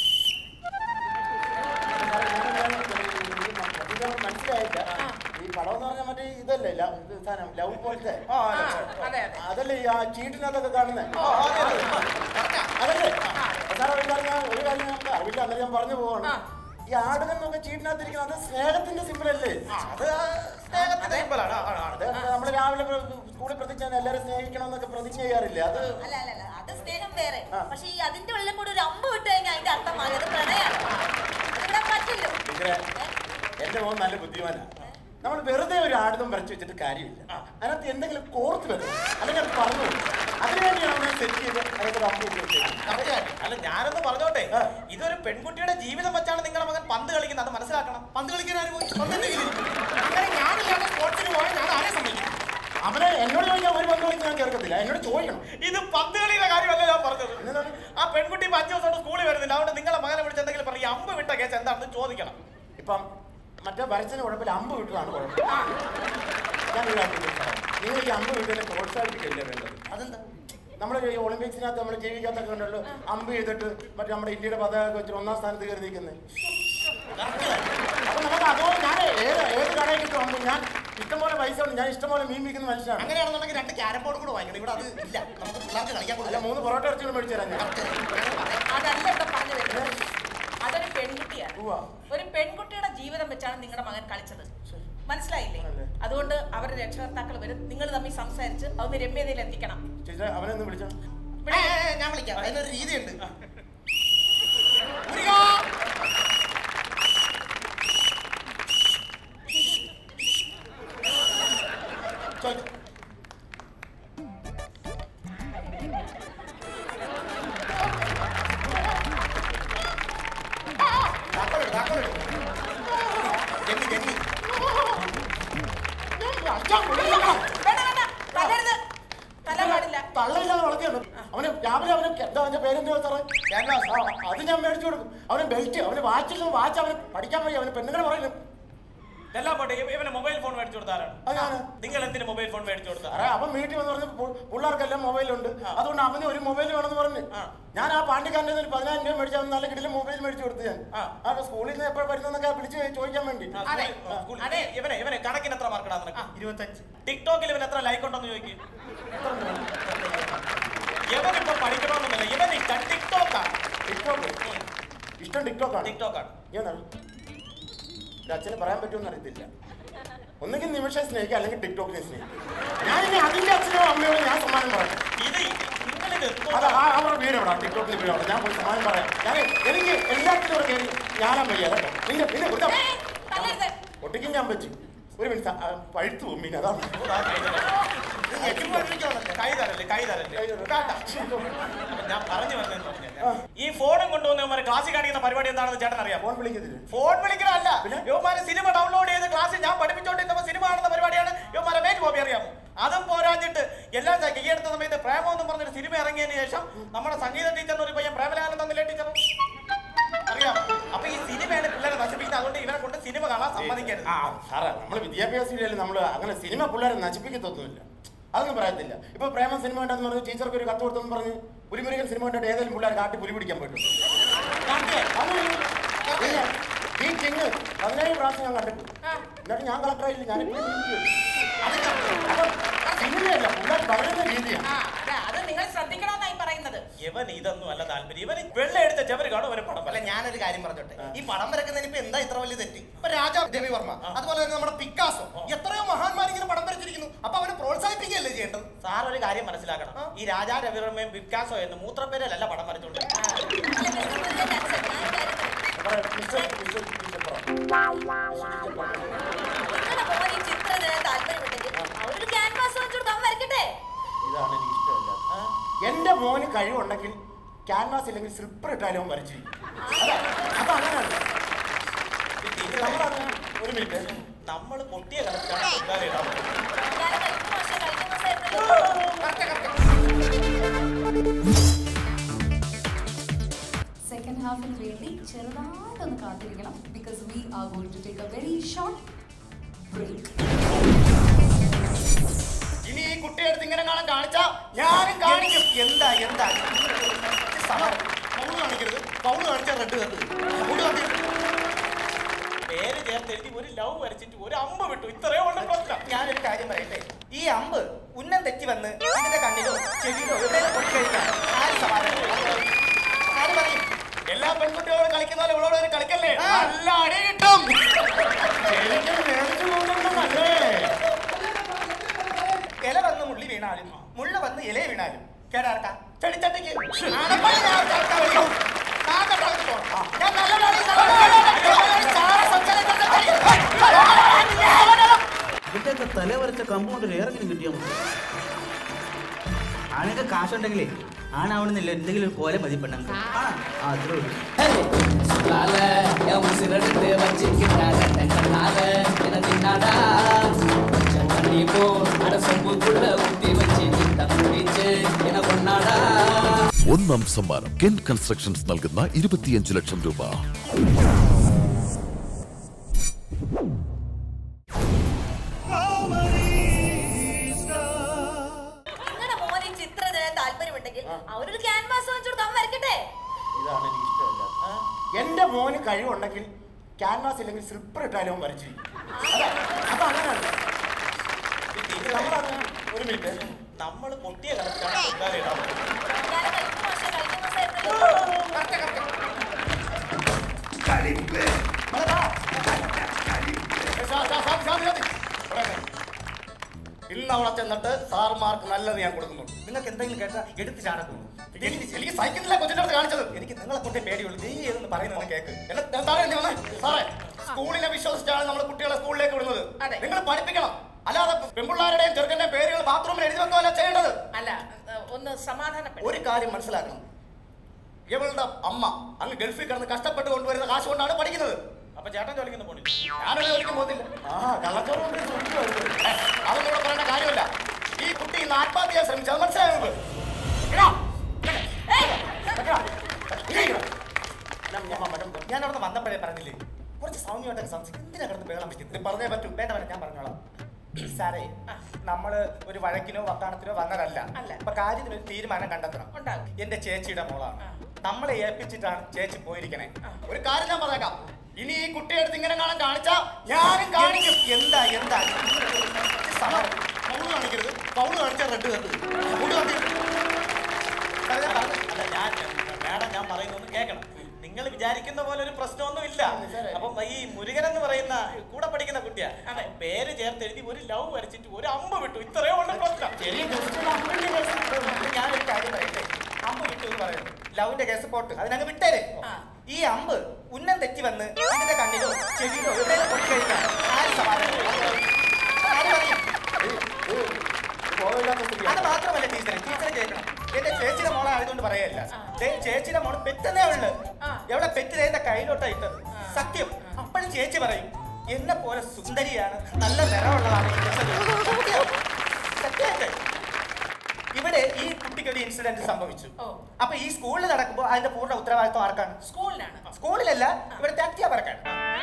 മനസ്സിലായില്ല ഈ പടം എന്ന് പറഞ്ഞാൽ മറ്റേ ഇതല്ലേ ല- ഇത് സാധനം ലവ് പോലത്തെ അതെ അതെ അതല്ലേ ഈ ആ ചീട്ടിനകത്തൊക്കെ കാണുന്നത് അതല്ലേ സാറേ ഒരു കാര്യം ഞാൻ- ഒരു കാര്യം നമുക്ക് അറിവില്ല അന്നേരം ഞാൻ പറഞ്ഞു പോവാണ് ഈ ആടുകന്നൊക്കെ ചീട്ടിനകത്തിരിക്കുന്നത് അത് സ്നേഹത്തിന്റെ സിമ്പിൾ അല്ലേ അത് സ്നേഹത്തിന്റെ സിമ്പിളാണ് അത് നമ്മൾ രാവിലെ പ്ര- സ്കൂളിൽ പ്രതിജ്ഞ എല്ലാവരും സ്നേഹിക്കണം എന്നൊക്കെ പ്രതിജ്ഞ ചെയ്യാറില്ലേ അത് അല്ല അല്ല അല്ല അത് സ്നേഹം വേറെ പക്ഷെ ഈ അതിന്റെ ഉള്ളിൽ കൂടെ ഒരു അമ്പ് വിട്ട് കഴിഞ്ഞാൽ അതിന്റെ അർത്ഥം മാറി അത് പ്രണയാണ് അതിവിടെ പറ്റില്ലോ ടീച്ചറെ, എന്റെ മോൻ നല്ല ബുദ്ധിമാനാണ് നമ്മൾ വെറുതെ ഒരു ആടുതം വരച്ചു വെച്ചിട്ട് കാര്യമില്ല അതിനകത്ത് എന്തെങ്കിലും കോർത്ത് വരും അല്ലെങ്കിൽ അത് പറഞ്ഞു വരും. അതിനുവേണ്ടിയാണ് നമ്മൾ സെറ്റ് ചെയ്ത് അതിനകത്ത് അമ്പ് ഇട്ട് അല്ല ഞാനൊന്ന് പറഞ്ഞോട്ടെ ഇതൊരു പെൺകുട്ടിയുടെ ജീവിതം വെച്ചാണ് നിങ്ങളുടെ മകൻ പന്ത് കളിക്കുന്നത് അത് മനസ്സിലാക്കണം പന്ത് കളിക്കാൻ ആര് പോയി പന്ത് എന്തെങ്കിലും അങ്ങനെ ഞാനില്ലാതെ സ്പോർട്സിന് പോയാൽ ഞാൻ ആരെ സമ്മതിക്കും അവനെ എന്നോട് ചോദിക്കാൻ ഒരു പന്ത് കളിക്കാൻ കേൾക്കത്തില്ല എന്നോട് ചോദിക്കണം ഇത് പന്ത് കളിയുടെ കാര്യമല്ല ഞാൻ പറഞ്ഞത് ആ പെൺകുട്ടി ഇപ്പൊ അഞ്ചു ദിവസം കൊണ്ട് സ്കൂളിൽ വരുന്നില്ല അതുകൊണ്ട് നിങ്ങളെ മകനെ വിളിച്ച് എന്തെങ്കിലും പറയും ഈ അമ്പ് വിട്ട കേസ് എന്താണെന്ന് ചോദിക്കണം ഇപ്പം മറ്റേ വരച്ചതിന് കുഴപ്പമില്ല അമ്പ് വിട്ടതാണ് കുഴപ്പം ഞാൻ ഒരു കാര്യം ചോദിച്ചോട്ടെ? നിങ്ങൾ ഈ അമ്പ് വിട്ടതിനെ പ്രോത്സാഹിപ്പിക്കല്ലേ വേണ്ടത് അതെന്താ നമ്മുടെ ഈ ഒളിമ്പിക്സിനകത്ത് നമ്മൾ ജീവിക്കാത്തൊക്കെ ഉണ്ടല്ലോ അമ്പ് ചെയ്തിട്ട് മറ്റേ നമ്മുടെ ഇന്ത്യയുടെ പതാക വെച്ചിട്ട് ഒന്നാം സ്ഥാനത്ത് കയറി നിൽക്കുന്നത് അപ്പൊ നമുക്ക് അതോ ഞാൻ ഏത് ഏത് കടയിൽ കിട്ടും അമ്പ് ഞാൻ ഇഷ്ടംപോലെ പൈസ ഉണ്ട് ഞാൻ ഇഷ്ടംപോലെ മീൻ വിൽക്കുന്ന മനുഷ്യനാണ് അങ്ങനെയാണെന്നുണ്ടെങ്കിൽ രണ്ട് ക്യാരം ബോർഡ് കൂടെ വാങ്ങിക്കണം ഇവിടെ അത് ഇല്ല നമുക്ക് പിള്ളേർക്ക് കളിക്കാൻ അല്ല കൊടുക്കില്ല മൂന്ന് പൊറോട്ട ഇറച്ചികൾ മേടിച്ചു തരാം ഞാൻ അതല്ല ഇവിടെ പറഞ്ഞു വരുന്നത് അതൊരു പെൺകുട്ടിയാണ് ഉവ്വ. ഒരു പെൺകുട്ടിയുടെ ജീവിതം വെച്ചാണ് നിങ്ങളുടെ മകൻ കളിച്ചത് മനസ്സിലായില്ലേ അതുകൊണ്ട് അവരുടെ രക്ഷകർത്താക്കൾ വരും നിങ്ങൾ തമ്മിൽ സംസാരിച്ച് അതൊന്ന് രമ്യതയിൽ എത്തിക്കണം ചേച്ചി അവനെ ഒന്ന് വിളിച്ചോ ഞാൻ വിളിക്കാം അതിനൊരു രീതിയുണ്ട് ചോദിച്ചു താക്കോലിട്, താക്കോലിട്. Jenny, Jenny. വേണ്ട വേണ്ട തലരുത് തല പാടില്ല തള്ളയില്ലാതെ വളർത്തിയാണ് അവന് രാവിലെ അവന് എന്താ അവന്റെ പേരെന്താ സാറേ ക്യാൻവാസ് ആ, അത് ഞാൻ മേടിച്ചു കൊടുക്കും അവന് ബെൽറ്റ് അവന് വാച്ചിൽ വാച്ച് അവന് പഠിക്കാൻ വയ്യ അവന് പെണ്ണുങ്ങൾ പറയുന്നു എല്ലാം പോട്ടെ ഇവ- ഇവന് മൊബൈൽ ഫോൺ മേടിച്ചു കൊടുത്താരാണ് അത് ഞാന്. നിങ്ങൾ എന്തിന് മൊബൈൽ ഫോൺ മേടിച്ചു കൊടുത്താ സാറേ അവൻ വീട്ടിൽ വന്ന് പറഞ്ഞ് പു- പിള്ളേർക്കെല്ലാം മൊബൈലുണ്ട് അതുകൊണ്ട് അവന് ഒരു മൊബൈൽ വേണമെന്ന് പറഞ്ഞു ഞാൻ ആ പാണ്ടിക്കാരൻ്റെ ഒരു പതിനായിരം രൂപ മേടിച്ചു അവന് നല്ല കിടിലും മൊബൈൽ മേടിച്ചു കൊടുത്തു ഞാൻ ആ സ്കൂളിൽ നിന്ന് എപ്പോഴും വരുന്നതെന്നൊക്കെ വിളിച്ച് ചോദിക്കാൻ വേണ്ടി അതെ അതെ ഇവനെ ഇവനെ കണക്കിന് എത്ര മാർക്കടാ നിനക്ക് ഇരുപത്തഞ്ച് ടിക്ടോക്കിൽ ഇവൻ എത്ര ലൈക്ക് ഉണ്ടെന്ന് ചോദിക്കും ഇവനിപ്പോ പഠിക്കണമെന്നല്ല ഇവൻ ഇഷ്ടം ടിക്ടോക്കാണ് ടിക്ടോക്ക് ഇഷ്ടം ടിക്ടോക്കാണ് ടിക്ടോക്കാണ് നീ എന്താണ് ഇത് അച്ഛന് പറയാൻ പറ്റുമെന്ന് അറിയത്തില്ല ഒന്നുകിൽ നിമിഷം സ്നേഹിക്കുക അല്ലെങ്കിൽ ടിക്ടോക്കിനെ സ്നേഹിക്കുക ഞാൻ ഇനി അതിന്റെ അച്ഛനോ അമ്മയോട് ഞാൻ സമ്മാനം പറയാം ഇത് നിങ്ങളിത് അതെ ആ അവരുടെ വീട് എവിടെ ടിക്ടോക്കിൽ വീട് എവിടെ ഞാൻ പോയി സമ്മാനം പറയാം ഞാൻ എനിക്ക് എല്ലാത്തിനും കൂടെ കയറി ഞാനാൻ വയ്യ കേട്ടോ നിന്റെ നിന്നെ കൊടുത്താ തലരുത് ഒട്ടിക്കും ഞാൻ വെച്ചു ഒരു മിനിറ്റ് ആ, പഴുത്തു പോകും മീൻ അതാണ് കൈ തരല്ലേ കൈ തരല്ലേ വേണ്ട. അപ്പൊ ഞാൻ പറഞ്ഞു വന്നതെന്ന് പറഞ്ഞാൽ ഈ ഫോണും കൊണ്ടുവന്ന് ക്ലാസ്സിൽ കാണിക്കുന്ന പരിപാടി എന്താണെന്ന് ചേട്ടൻ അറിയാം ഫോൺ വിളിക്കത്തില്ല ഫോൺ വിളിക്കലല്ല യുവമാരെ സിനിമ ഡൗൺലോഡ് ചെയ്ത് ക്ലാസ്സിൽ ഞാൻ പഠിപ്പിച്ചോണ്ടിരുന്നപ്പോ സിനിമ കാണുന്ന പരിപാടിയാണ് യുവമാരെ മേറ്റ് ബോബി അറിയാമോ അതും പോരാഞ്ഞിട്ട് എല്ലാം ച- ഈ അടുത്ത സമയത്ത് പ്രേമം എന്ന് പറഞ്ഞൊരു സിനിമ ഇറങ്ങിയതിന് ശേഷം നമ്മുടെ സംഗീത ടീച്ചറിന് ഒരു പയ്യൻ പ്രേമലാലം തന്നില്ലേ ടീച്ചർ അറിയാം അപ്പൊ ഈ സിനിമയാണ് പിള്ളേരെ നശിപ്പിക്കുന്നത് അതുകൊണ്ട് ഇവരെ കൊണ്ട് സിനിമ കാണാൻ സമ്മതിക്കരുത് ആ സാറേ നമ്മൾ വിദ്യാഭ്യാസ രീതിയിൽ നമ്മൾ അങ്ങനെ സിനിമ പിള്ളേരെ നശിപ്പിക്കത്തൊന്നുമില്ല അതൊന്നും പറയത്തില്ല ഇപ്പൊ പ്രേമ സിനിമ ഉണ്ടെന്ന് പറഞ്ഞ് ടീച്ചർക്ക് ഒരു കത്ത് കൊടുത്തെന്ന് പറഞ്ഞ് പുലിമുരുകൻ സിനിമ കണ്ടിട്ട് ഏതെങ്കിലും പിള്ളേർ കാട്ടി പുലി പിടിക്കാൻ പറ്റും പിന്നെ ഈ കിങ് പതിനേഴ് പ്രാവശ്യം ഞാൻ കണ്ടിട്ടു എന്നിട്ട് ഞാൻ കളക്ടറായില്ല ഞാൻ സിനിമയല്ല പിള്ളേർ പറയുന്ന രീതിയാണ് ആ അതെ അത് നിങ്ങൾ ശ്രദ്ധിക്കണമെന്നായി പറയുന്നത് ഇവൻ ഇതൊന്നും അല്ല താല്പര്യം ഇവന് വെള്ള എടുത്ത ചെവര് കാണും ഇവന് പടം അല്ല ഞാനൊരു കാര്യം പറഞ്ഞോട്ടെ ഈ പടം വരക്കുന്നതിന് ഇപ്പൊ എന്താ ഇത്ര വലിയ തെറ്റ് ഇപ്പൊ രാജാ രവിവർമ്മ അതുപോലെ തന്നെ നമ്മുടെ പിക്കാസോ എത്രയോ മഹാന്മാർ ഇങ്ങനെ പടം വരച്ചിരിക്കുന്നു അപ്പൊ അവനെ പ്രോത്സാഹിപ്പിക്കുകയല്ലേ ചെയ്യേണ്ടത് സാർ ഒരു കാര്യം മനസ്സിലാക്കണം ഈ രാജാ രവിവർമ്മയും വിക്കാസോ എന്ന് മൂത്രപ്പേരല്ല പടം വരച്ചോണ്ട് അവരൊരു ക്യാൻവാസ് വെച്ചെടുത്ത് അവൻ വരയ്ക്കട്ടെ ഇതാണ് എനിക്ക് ഇഷ്ടമല്ല എന്റെ മോന് കഴിവുണ്ടെങ്കിൽ ക്യാൻവാസ് ഇല്ലെങ്കിൽ സ്ലിപ്പർ ഇട്ടാലും അവൻ വരച്ചിരിക്കും അതാ, അപ്പൊ അങ്ങനെയാണ് നമ്മളത് ഒരു മിനിറ്റ് നമ്മൾ പൊട്ടിയ കണക്കാണ് പിള്ളേരെ ഇടാൻ പറ്റുന്നത്. ഞാൻ കഴിഞ്ഞ മാസം കഴിഞ്ഞ മാസമായിരുന്നല്ലോ സെക്കൻഡ് ഹാഫിന് വേണ്ടി ചെറുതായിട്ടൊന്ന് കാത്തിരിക്കണം because we are going to take a very short break ഇനി ഈ കുട്ടിയെടുത്ത് ഇങ്ങനെ കാണാൻ കാണിച്ചാ ഞാനും കാണിക്കും എന്താ എന്താ പൗള് കാണിക്കരുത് പൗള് കാണിച്ചാൽ റെഡ് കയറുന്നത് പൗള് കാണിക്കരുത് പേര് ചേർത്ത് എഴുതി ഒരു ലവ് വരച്ചിട്ട് ഒരു അമ്പ് വിട്ടു ഇത്രയോ ഉള്ള പ്രശ്നം ഞാനൊരു കാര്യം പറയട്ടെ ഈ അമ്പ് ഉന്നം തെറ്റി വന്ന് ഇതിന്റെ കണ്ണിലോ ചെവിയിലോ എവിടെയെങ്കിലും പൊട്ടിക്കഴിഞ്ഞാൽ ആര് സമാധാനം ആര് പറയും എല്ലാ പെൺകുട്ടികളോട് കളിക്കുന്ന പോലെ ഇവളോട് ഒരു കളിക്കല്ലേ ആ. നല്ല അടി കിട്ടും എനിക്ക് മേടിച്ചു കൊണ്ടുവന്നതല്ലേ ഇല വന്ന് മുള്ളി വീണാലും മുള്ള വന്ന് ഇല വീണാലും കേടാർക്ക ചെടിച്ചട്ടിക്ക് ആനപ്പഴം ഞാൻ ചക്ക വെക്കും. ഞാൻ കെട്ടവർക്ക് പോണം. ഞാൻ നല്ലതാണ്, നല്ലതാണ്. ചാര സംസാരം ഇവിടെയൊക്കെ തല വരച്ച കമ്പൗണ്ട് ഏറെങ്കിലും കിട്ടിയാൽ മതി ആണൊക്കെ കാശുണ്ടെങ്കിലേ ആണാവണമെന്നില്ല എന്തെങ്കിലും ഒരു കോല മതി പെണ്ണുങ്ങൾക്ക് ആ അത്രേ ഉള്ളൂ சுலால என் உசிரெடுத்து வச்சுக்கிறாங்க கண்ணால என தின்னாடா தண்ணி போ அட சொம்புக்குள்ள ஊத்தி வச்சு தம் ഒന്നാം സമ്മാനം കെൻ കൺസ്ട്രക്ഷൻസ് നൽകുന്ന ഇരുപത്തിയഞ്ച് ലക്ഷം രൂപ നിങ്ങളുടെ മോന് ഈ ചിത്രം ചെയ്യാൻ താല്പര്യമുണ്ടെങ്കിൽ അവരൊരു ക്യാൻവാസ് വാങ്ങിച്ചു കൊടുത്ത് അവൻ വരയ്ക്കട്ടെ ഇതാണ് എനിക്ക് ഇഷ്ടമല്ല എന്റെ മോന് കഴിവുണ്ടെങ്കിൽ ക്യാൻവാസ് ഇല്ലെങ്കിൽ സ്ലിപ്പർ ഇട്ടാലും അവൻ വരച്ചിരിക്കും അതാ- അപ്പൊ അങ്ങനെയാണ് നമ്മളത് ഒരു മിനിറ്റ് നമ്മൾ പൊട്ടിയ കണക്കാണ് പിള്ളേരെ ഇടാൻ ഇന്ന് അവിടെ ചെന്നിട്ട് സാറുമാർക്ക് നല്ലത് ഞാൻ കൊടുക്കുന്നുണ്ട് നിങ്ങൾക്ക് എന്തെങ്കിലും കേട്ടാ എടുത്ത് ചാടക്കുന്നു എനിക്ക് എനിക്ക് സൈക്കിളിലെ കൊച്ചിന്റെ അടുത്ത് കാണിച്ചത് എനിക്ക് നിങ്ങളെ കൊണ്ടേ പേടിയുള്ളൂ നീ ഏതെന്ന് പറയുന്നത് കേക്ക് എന്നെ ഞാൻ സാറേ എന്ത് വന്നേ? സാറേ സ്കൂളിനെ വിശ്വസിച്ചാണ് നമ്മൾ കുട്ടികളെ സ്കൂളിലേക്ക് വിടുന്നത് നിങ്ങൾ പഠിപ്പിക്കണം അല്ലാതെ പെൺപിള്ളാരുടെയും ചെറുക്കന്റെയും പേരുകൾ ബാത്റൂമിൽ എഴുതി വെക്കുകയല്ല ചെയ്യേണ്ടത് അല്ല ഏഹ്, ഒന്ന് സമാധാനപ്പെട്ടു ഒരു കാര്യം മനസ്സിലാക്കണം ഇവളുടെ അമ്മ അങ്ങ് ഗൾഫിൽ കിടന്ന് കഷ്ടപ്പെട്ട് കൊണ്ടുവരുന്ന കാശ് കൊണ്ടാണ് പഠിക്കുന്നത് അപ്പൊ ചേട്ടൻ ജോലിക്കുന്ന പോണില്ല ഞാനൊരു ജോലിക്കും പോകുന്നില്ല ആ കള്ളച്ചോറ് കൊണ്ട് സൂക്ഷിക്കുമായിരുന്നു. ഏ, അതൊന്നും ഇവിടെ പറയേണ്ട കാര്യമില്ല ഈ കുട്ടി ഇന്ന് ആത്മഹത്യ ചെയ്യാൻ ശ്രമിച്ചു അത് മനസ്സിലായോ നിങ്ങൾക്ക്? എടാ, എടാ, ഇങ്ങ് ഇരിക്കണം. ഞാൻ- ഞാൻ മറ്റേ- ഞാൻ അവിടെ വന്നപ്പോഴേ പറഞ്ഞില്ലേ കുറച്ച് സൗമ്യമായിട്ടൊക്കെ സംസാരിക്കും എന്തിനാ കിടന്ന് ബഹളം വെക്കുന്നത് പറഞ്ഞേ പറ്റൂ വേണ്ട വേണ്ട ഞാൻ പറഞ്ഞോളാം സാറേ നമ്മള് ഒരു വഴക്കിനോ വക്കാണത്തിനോ വന്നതല്ല അല്ല അപ്പൊ കാര്യത്തിന് ഒരു തീരുമാനം കണ്ടെത്തണം എന്റെ ചേച്ചിയുടെ മോളാണ് നമ്മളെ ഏൽപ്പിച്ചിട്ടാണ് ചേച്ചി പോയിരിക്കണേ ഒരു കാര്യം ഞാൻ പറഞ്ഞേക്കാം ഇനി ഈ കുട്ടിയെ അടുത്ത് ഇങ്ങനെ കാണാൻ കാണിച്ചാ ഞാനും കാണിക്കും എന്താ എന്താ പൗള് കാണിക്കരുത് പൗള് കാണിച്ചാൽ റെഡ് കണ്ടു പൗള് കാണിക്കരുത് അല്ല ഞാൻ മാഡം ഞാൻ പറയുന്നൊന്ന് കേൾക്കണം നിങ്ങൾ വിചാരിക്കുന്ന പോലെ ഒരു പ്രശ്നമൊന്നും ഇല്ല അപ്പം ഈ മുരുകൻ എന്ന് പറയുന്ന കൂടെ പഠിക്കുന്ന കുട്ടിയാ അവൻ പേര് ചേർത്ത് എഴുതി ഒരു ലവ് വരച്ചിട്ട് ഒരു അമ്പ് വിട്ടു ഇത്രയോ ഉള്ള പ്രശ്നം ചെറിയ ഞാനൊരു കാര്യം പറയട്ടെ അമ്പ് വിട്ടു എന്ന് പറയുന്നു ലവിന്റെ കേസ് പോട്ട് അതിനങ്ങ് വിട്ടേരെ ഈ അമ്പ് ഉന്നം തെറ്റി വന്ന് ഇതിന്റെ കണ്ണിലോ ചെവിയിലോ എവിടെയെങ്കിലും പൊട്ടി കഴിഞ്ഞാൽ ആര് സമാധാനം ആര് പറയും? അത് മാത്രമല്ല ടീച്ചറെ ടീച്ചറെ കേൾക്കണം എന്റെ ചേച്ചിയുടെ മോളെ ആയതുകൊണ്ട് പറയല്ല ദേ, ചേച്ചിയുടെ മോള് പെറ്റെന്നേ ഉള്ളു എവിടെ പെറ്റ് എന്റെ കയ്യിലോട്ടാ ഇട്ടത് സത്യം അപ്പോഴും ചേച്ചി പറയും എന്നെ പോലെ സുന്ദരിയാണ് നല്ല നിറമുള്ളതാണ് ഈ കൊച്ചത്. സത്യം. സത്യമായിട്ട്. ഇവിടെ ഈ കുട്ടിക്ക് ഒരു ഇൻസിഡന്റ് സംഭവിച്ചു അപ്പൊ ഈ സ്കൂളിൽ നടക്കുമ്പോൾ അതിന്റെ പൂർണ്ണ ഉത്തരവാദിത്വം ആർക്കാണ് സ്കൂളിലാണ് സ്കൂളിലല്ല ഇവിടുത്തെ അധ്യാപകർക്കാണ്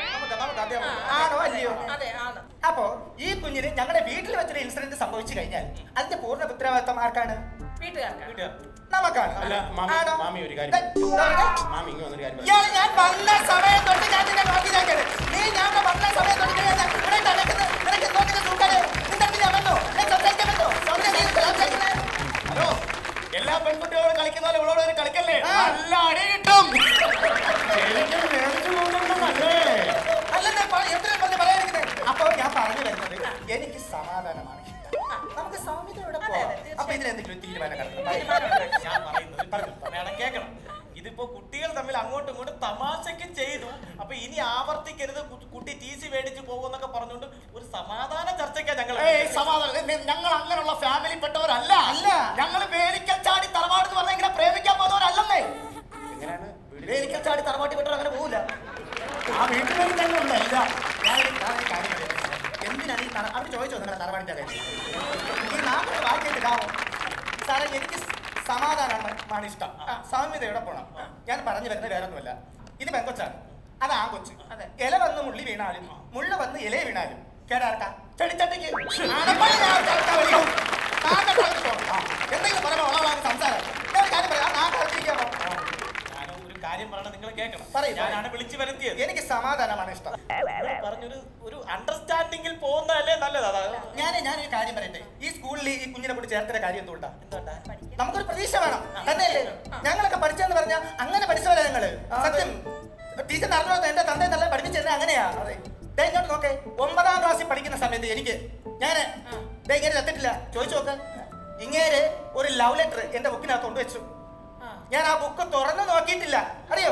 ആണോ അല്ലയോ അതെ ആണ് അപ്പോ ഈ കുഞ്ഞിന് ഞങ്ങളുടെ വീട്ടിൽ വെച്ചൊരു ഇൻസിഡന്റ് സംഭവിച്ചു കഴിഞ്ഞാൽ അതിന്റെ പൂർണ്ണ ഉത്തരവാദിത്വം ആർക്കാണ് വീട്ടുകാർക്ക് നമുക്കാണ് അല്ല, മാമി- ആണോ? മാമി ഒരു കാര്യം ദേ, എന്താ പറഞ്ഞേ? മാമി ഇങ്ങനെ വന്നൊരു കാര്യം ഇയാള് ഞാൻ വന്ന സമയം തൊട്ട് ഞാൻ നിന്നെ നോക്കിയതാക്കരുത്. നീ ഞാൻ ഇവിടെ വന്ന സമയം തൊട്ട് ഞാൻ നിന്നെ ഇവിടെ നടക്കുന്നത് നിനക്ക് എന്തോ നിന്റെ സൂക്കേട്? നിന്റെ അടുത്ത് ഞാൻ വന്നോ? നിനക്ക് സംസാരിക്കാൻ പറ്റോ? സൗമ്യ, നീ സംസാരിക്കുന്നേ? ഹലോ എല്ലാ പെൺകുട്ടികളോട് കളിക്കുന്ന പോലെ ഇവളോട് ഒരു കളിക്കല്ലേ നല്ല അടി കിട്ടും എനിക്ക് മേടിച്ചു കൊണ്ടുവന്നതല്ലേ? അല്ലെന്നേ, പറ- എന്തിനാ പറഞ്ഞ് പറയാതിരിക്കുന്നെ? അപ്പൊ ഞാൻ പറഞ്ഞു വരുന്നത് എനിക്ക് സമാധാനമാണ് ഇഷ്ടം. നമുക്ക് സൗമ്യതയോടെ പോവാം അപ്പൊ ഇതിനെന്തെങ്കിലും തീരുമാനം കണ്ടെത്തണം. ഞാൻ പറയുന്നത് പറഞ്ഞു മാഡം കേൾക്കണം ഇതിപ്പോ കുട്ടികൾ തമ്മിൽ അങ്ങോട്ടും ഇങ്ങോട്ടും തമാശക്ക് ചെയ്തു അപ്പൊ ഇനി ആവർത്തിക്കരുത് കു- കുട്ടി ടി സി മേടിച്ച് പോകുന്നൊക്കെ പറഞ്ഞുകൊണ്ട് ഒരു സമാധാന ചർച്ചയ്ക്കാ ഞങ്ങൾ ഏയ് സമാധാനം. നി- ഞങ്ങൾ അങ്ങനെയുള്ള ഫാമിലി പെട്ടവരല്ല അല്ല ഞങ്ങൾ വേലിക്കൽ ചാടി തറവാട് എന്ന് പറഞ്ഞാൽ ഇങ്ങനെ പ്രേമിക്കാൻ പോകുന്നവരല്ലെന്നേ എങ്ങനെയാണ് വേലിക്കൽ ചാടി തറവാട്ടി പെട്ടവർ അങ്ങനെ പോകില്ല ആ വീട്ടിൽ തന്നെ ഉണ്ട് എല്ലാം ഞാനൊരു ഞാനൊരു കാര്യം പറയാം. എന്തിനാണ് ഈ തറ- അവര് ചോദിച്ചോ നിങ്ങളുടെ തറവാടിന്റെ കാര്യം ഈ നാട്ടിൽ വാക്കിയിട്ട് കാണും സാറേ എനിക്ക് സമാധാനമാണ് ഇഷ്ടം സാമ്യതയോടെ പോണം ഞാൻ പറഞ്ഞു വരുന്നത് വേറെ ഒന്നുമല്ല ഇത് പെങ്കൊച്ചാണ് അത് ആ കൊച്ചു ഇല വന്ന് മുള്ളി വീണാലും മുള്ള വന്ന് ഇല വീണാലും കേടാർക്ക ചെടിച്ചട്ടിക്ക് ആനപ്പഴി ഞാൻ ചവിട്ടാ വിളിക്കും. താങ്കൾ കളഞ്ഞു പോ. ആ, എന്തെങ്കിലും പറയുമ്പോൾ ഉള്ളതാണ് സംസാരം ഞാൻ ഒരു കാര്യം പറയാം ആ കളിച്ചിരിക്കാമോ ഞാൻ ഒരു കാര്യം പറയണം നിങ്ങൾ കേൾക്കണം പറയൂ, ഞാനാണ് വിളിച്ചു വരുത്തിയത് എനിക്ക് സമാധാനമാണ് ഇഷ്ടം നിങ്ങൾ പറഞ്ഞൊരു ഒരു അണ്ടർസ്റ്റാൻഡിങ്ങിൽ പോകുന്നതല്ലേ നല്ലത് അതാ ഞാൻ ഞാനൊരു കാര്യം പറയട്ടെ ഈ സ്കൂളിൽ ഈ കുഞ്ഞിനെ കൂടി ചേർത്തിന്റെ കാര്യം എന്തുകൊണ്ടാ നമുക്കൊരു പ്രതീക്ഷ വേണം തന്നെയല്ലേ ഞങ്ങളൊക്കെ പഠിച്ചെന്ന് പറഞ്ഞാൽ അങ്ങനെ പഠിച്ചവരാ ഞങ്ങള് സത്യം ടീച്ചർ അറിഞ്ഞോ എന്റെ തന്റെ നല്ല പഠിപ്പിച്ചത് അങ്ങനെയാ അതെ ദേ ഇങ്ങോട്ട് നോക്കേ ഒമ്പതാം ക്ലാസ്സിൽ പഠിക്കുന്ന സമയത്ത് എനിക്ക് ഞാൻ ദേ ഇങ്ങനെ എത്തിട്ടില്ല ചോദിച്ചു നോക്ക് ഇങ്ങേര് ഒരു ലവ് ലെറ്റർ എന്റെ ബുക്കിനകത്ത് കൊണ്ടുവച്ചു ഞാൻ ആ ബുക്ക് തുറന്നു നോക്കിയിട്ടില്ല അറിയോ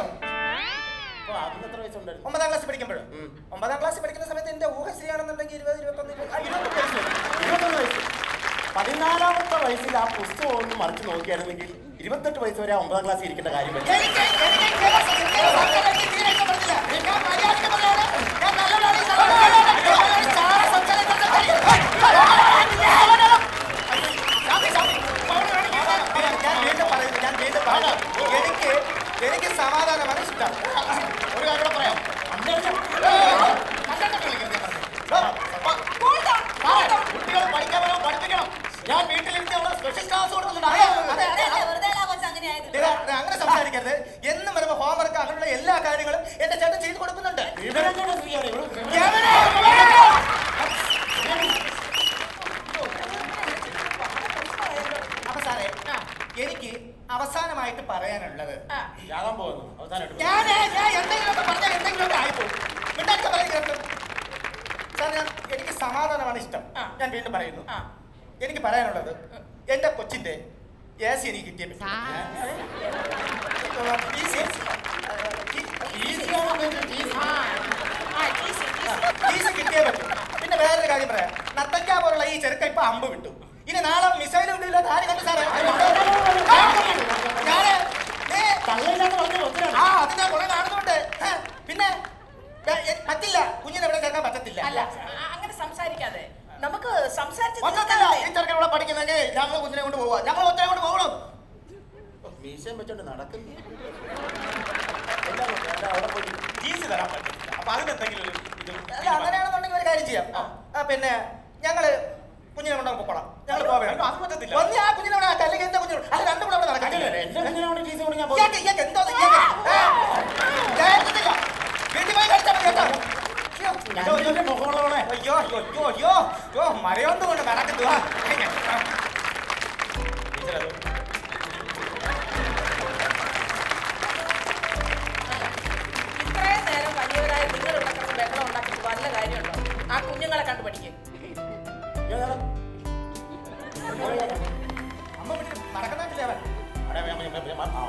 ഒമ്പതാം ക്ലാസ്സിൽ പഠിക്കുമ്പോഴും ഒമ്പതാം ക്ലാസ്സിൽ പഠിക്കുന്ന സമയത്ത് എന്റെ ഊഹ ശരിയാണെന്നുണ്ടെങ്കിൽ ഇരുപത് ഇരുപത്തൊന്ന് ഇരുപത്- ആ, ഇരുപത്തൊന്ന് വയസ്സ് വരും. ഇരുപത്തൊന്ന് വയസ്സ് പതിനാലാമത്തെ വയസ്സിൽ ആ പുസ്തകം ഒന്ന് മറിച്ച് നോക്കിയായിരുന്നെങ്കിൽ ഇരുപത്തെട്ട് വയസ്സ് വരെ ആ ഒമ്പതാം ക്ലാസ്സിൽ ഇരിക്കേണ്ട കാര്യം വരും. എനിക്ക് എനിക്ക് കേരള- കേരള സർക്കാർ എനിക്ക് തീരെ ഇഷ്ടപ്പെട്ടില്ല. ഞാൻ മര്യാദയ്ക്ക് പറയാണ്. ഞാൻ നല്ലവനാണ് ഈ സർക്കാർ. ചാര സംസാരിക്കുന്ന കാര്യം. ശാന്തി, ശാന്തി. ഞാൻ വീണ്ടും പറയുന്നു, ഞാൻ വീണ്ടും പറയുന്നു. അതുകൊണ്ട് ഞാൻ എനിക്ക് സമാധാനമാണ് ഇഷ്ടം ഞാൻ വീണ്ടും പറയുന്നു എനിക്ക് പറയാനുള്ളത് എന്റെ കൊച്ചിന്റെ എ സി എനിക്ക് കിട്ടിയ കിട്ടിയേ പറ്റും പിന്നെ വേറൊരു കാര്യം പറയാം നത്തയ്ക്ക പോലുള്ള ഈ ചെറുക്ക ഇപ്പൊ അമ്പ് വിട്ടു ഇനി നാളെ മിസൈൽ വിടില്ല ആര് കണ്ടു സാറേ ഞാന് ഏ, ആ അത് ഞാൻ കുറെ കാണുന്നുണ്ട് ഏ, പിന്നെ ഏ, എ- പറ്റില്ല കുഞ്ഞിനെ ഇവിടെ ചേർക്കാൻ പറ്റത്തില്ല അല്ല അ- അങ്ങനെ സംസാരിക്കാതെ നമുക്ക് സംസാരിച്ച് പറ്റത്തില്ല ഈ ചെറുക്കൻ ഇവിടെ പഠിക്കുന്നെങ്കിൽ ഞങ്ങൾ കുഞ്ഞിനെ കൊണ്ട് പോവാ ഞങ്ങൾ ഒറ്റ കൊണ്ട് പോകണം മീശയും വെച്ചോണ്ട് നടക്കുന്നു അവിടെ പോയി ജീസ് തരാൻ പറ്റില്ല അപ്പൊ അതിനെന്തെങ്കിലും ഒരു ഇത് അല്ല അങ്ങനെയാണെന്നുണ്ടെങ്കിൽ ഒരു കാര്യം ചെയ്യാം ആ പിന്നെ ഞങ്ങള് കുഞ്ഞിനെ കൊണ്ടു പോകണം ഞങ്ങൾ പോവേണം അയ്യോ, അത് പറ്റത്തില്ല. ഒന്ന് ആ കുഞ്ഞിനെ ഇവിടെ ആക്കാം, അല്ലെങ്കിൽ എന്റെ കുഞ്ഞിനെ അത് രണ്ടും കൂടെ അവിടെ നടക്കില്ല എന്റെ കുഞ്ഞിനോട് ജീസ് കൊണ്ട് ഞാൻ ഇയാൾക്ക് ഇയാൾക്ക് എന്തോ ഇത് ഇയാൾക്ക്? ഏ? കേൾക്കുന്നില്ല. വീട്ടിൽ പോയി കഴിച്ചാൽ മതി കേട്ടോ. അയ്യോ, അയ്യോ, അയ്യോ, അയ്യോ, അയ്യോ, അയ്യോ, മഴയൊന്നും കൊണ്ട് നടക്കുന്നു ആ. ഇത്രയും നേരം വലിയവരായ നിങ്ങൾ ഇവിടെ കിടന്ന് ബഹളം ഉണ്ടാക്കിയിട്ട് വല്ല കാര്യമുണ്ടോ ആ കുഞ്ഞുങ്ങളെ കണ്ടു പഠിക്കും അമ്മ വീട്ടിൽ നടക്കുന്നില്ല അവൻ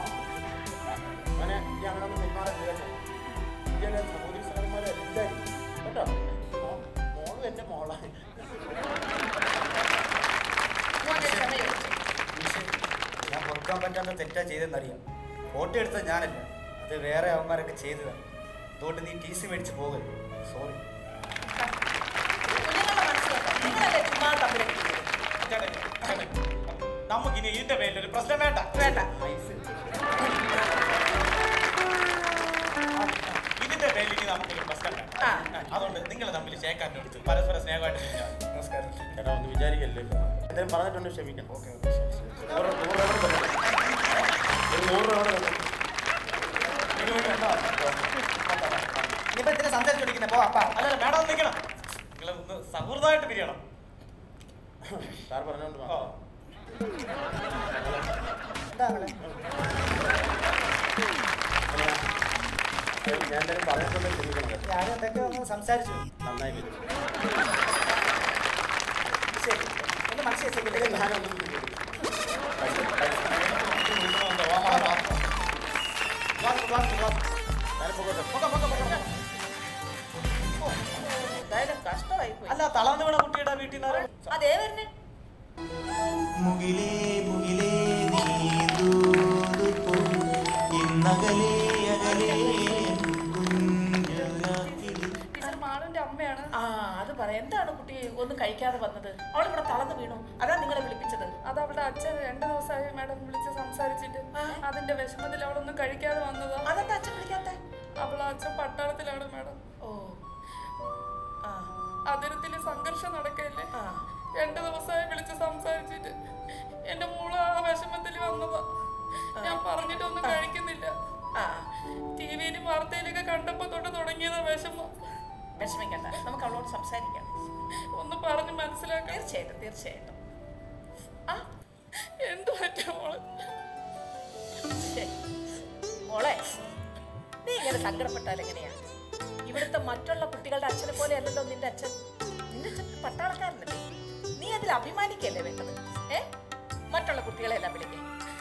ഞാൻ പൊറുക്കാൻ പറ്റാത്ത തെറ്റാ ചെയ്തെന്നറിയാം ഫോട്ടോ എടുത്തത് ഞാനല്ല അത് വേറെ അവന്മാരൊക്കെ ചെയ്തതാണ് അതുകൊണ്ട് നീ ടി സി മേടിച്ച് പോകരുത് സോറി കുഞ്ഞുങ്ങളുടെ മനസ്സിലുണ്ടോ നിങ്ങളല്ലേ ചുമ്മാ തമ്മിൽ നമുക്കിനി ഇതിന്റെ പേരിൽ ഒരു പ്രശ്നം വേണ്ട വേണ്ട ഇതിന്റെ പേരിൽ ഇനി നമുക്കൊരു പ്രശ്നം വേണ്ട അതുകൊണ്ട് നിങ്ങൾ തമ്മിൽ ചേക്കാൻ എടുത്ത് പരസ്പര സ്നേഹമായിട്ട് ഇരിക്കാം. നമസ്കാരം ചേട്ടാ ഒന്ന് വിചാരിക്കല്ലേ എന്തെങ്കിലും പറഞ്ഞിട്ടുണ്ട് ക്ഷമിക്കാം ഓക്കെ ഓക്കെ ശരി ശരി നൂറ് നൂറ് രൂപ കൂടെ തരാം. ഒരു നൂറ് രൂപ കൂടെ തരാം. ഇനിയിപ്പോ ഇതിനെ സംസാരിച്ചോണ്ടിരിക്കുന്നേ പോ അപ്പാ അല്ലല്ല മേഡം ഒന്ന് നിൽക്കണം നിങ്ങൾ ഒന്ന് സൗഹൃദമായിട്ട് പിരിയണം സാർ പറഞ്ഞോണ്ട് വാ. എന്താ അങ്ങനെ? ഞാൻ എന്തായാലും പറഞ്ഞിട്ടുണ്ട് ക്ഷമിക്കണം ഞാനും എന്തൊക്കെ ഒന്ന് സംസാരിച്ചു നന്നായി വരും ശരി ഒന്ന് മനസ്സിലാക്കി ഞാനൊന്നും എന്തായാലും കഷ്ടമായി പോയി അല്ല തളർന്നു വീണ കുട്ടിയുടെ വീട്ടിൽ നിന്ന് അതേ വരുന്നേ മുകിലേ മുകിലേ നീ ദൂരെ പോ ഇന്നകലേ അകലേ കുഞ്ഞരാക്കിലി ടീച്ചർ മാളുവിന്റെ അമ്മയാണ് ആ അത് പറ എന്താണ് കുട്ടി ഒന്നും കഴിക്കാതെ വന്നത് അവൾ ഇവിടെ തളർന്നു വീണു അതാ നിങ്ങളെ വിളിപ്പിച്ചത് അത് അവളുടെ അച്ഛൻ രണ്ടു ദിവസമായി മാഡം വിളിച്ച് സംസാരിച്ചിട്ട് അതിന്റെ വിഷമത്തിൽ അവളൊന്നും കഴിക്കാതെ വന്നതാ അതെന്താ അച്ഛൻ വിളിക്കാത്ത അവളെ അച്ഛൻ പട്ടാളത്തിലാണ് മാഡം ഓ അതിരത്തിൽ സംഘർഷം നടക്കല്ലേ രണ്ടു ദിവസമായി വിളിച്ച് സംസാരിച്ചിട്ട് എന്റെ മോള് ആ വിഷമത്തിൽ വന്നതാ ഞാൻ പറഞ്ഞിട്ടൊന്നും കഴിക്കുന്നില്ല ടി വിയിലും വാർത്തയിലൊക്കെ കണ്ടപ്പോ തൊട്ട് തുടങ്ങിയതാ വിഷമം വിഷമിക്കണ്ട നമുക്ക് അവളോട് സംസാരിക്കാം ഒന്ന് പറഞ്ഞ് മനസ്സിലാക്കാം തീർച്ചയായിട്ടും തീർച്ചയായിട്ടും എന്തു പറ്റും മോള് ശരി. മോളെ നീ ഇങ്ങനെ സങ്കടപ്പെട്ടാൽ എങ്ങനെയാ ഇവിടുത്തെ മറ്റുള്ള കുട്ടികളുടെ അച്ഛനെ പോലെ അല്ലല്ലോ നിന്റെ അച്ഛൻ നിന്റെ അച്ഛൻ ഒരു പട്ടാളക്കാരനല്ലേ നീ അതിൽ അഭിമാനിക്കല്ലേ വേണ്ടത് ഏ മറ്റുള്ള കുട്ടികളെ എല്ലാം വിളിക്കേ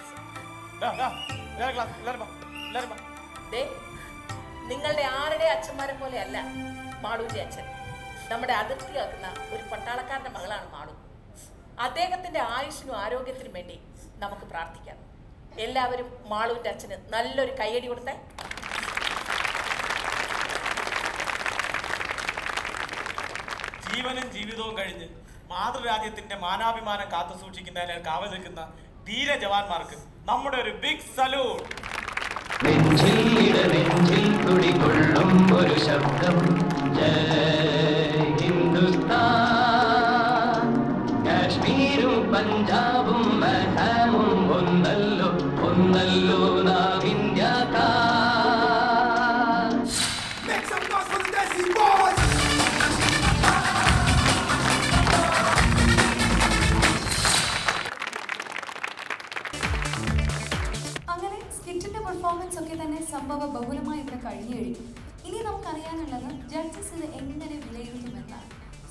ദേ നിങ്ങളുടെ ആരുടെ അച്ഛന്മാരെ പോലെ അല്ല മാളൂന്റെ അച്ഛൻ നമ്മുടെ അതിർത്തി കാക്കുന്ന ഒരു പട്ടാളക്കാരന്റെ മകളാണ് മാളു അദ്ദേഹത്തിന്റെ ആയുഷിനും ആരോഗ്യത്തിനും വേണ്ടി നമുക്ക് പ്രാർത്ഥിക്കാം എല്ലാവരും മാളുവിന്റെ അച്ഛന് നല്ലൊരു കൈയടി കൊടുത്തേ ജീവനും ജീവിതവും കഴിഞ്ഞ് മാതൃരാജ്യത്തിന്റെ മാനാഭിമാനം കാത്തു സൂക്ഷിക്കുന്നതിന് കാവൽ നിൽക്കുന്ന ധീര ജവാന്മാർക്ക് നമ്മുടെ ഒരു ബിഗ് സലൂട്ട് നെഞ്ചിലിട നെഞ്ചിൽ തുടികൊള്ളും ഒരു ശബ്ദം ജയ് ഹിന്ദുസ്ഥാൻ കാശ്മീരും പഞ്ചാബും അസാമും ഒന്നല്ലോ ഒന്നല്ലോ നാം ഇന്ത്യക്കാർ Make some noise for the Desi Boys! അങ്ങനെ സ്കിറ്റിന്റെ പെർഫോമൻസ് ഒക്കെ തന്നെ സംഭവ ബഹുലമായി ഇവിടെ കഴിഞ്ഞു കഴിഞ്ഞു ഇനി നമുക്കറിയാനുള്ളത് ജഡ്ജസ് ഇത് എങ്ങനെ വിലയിരുത്തുമെന്നാണ്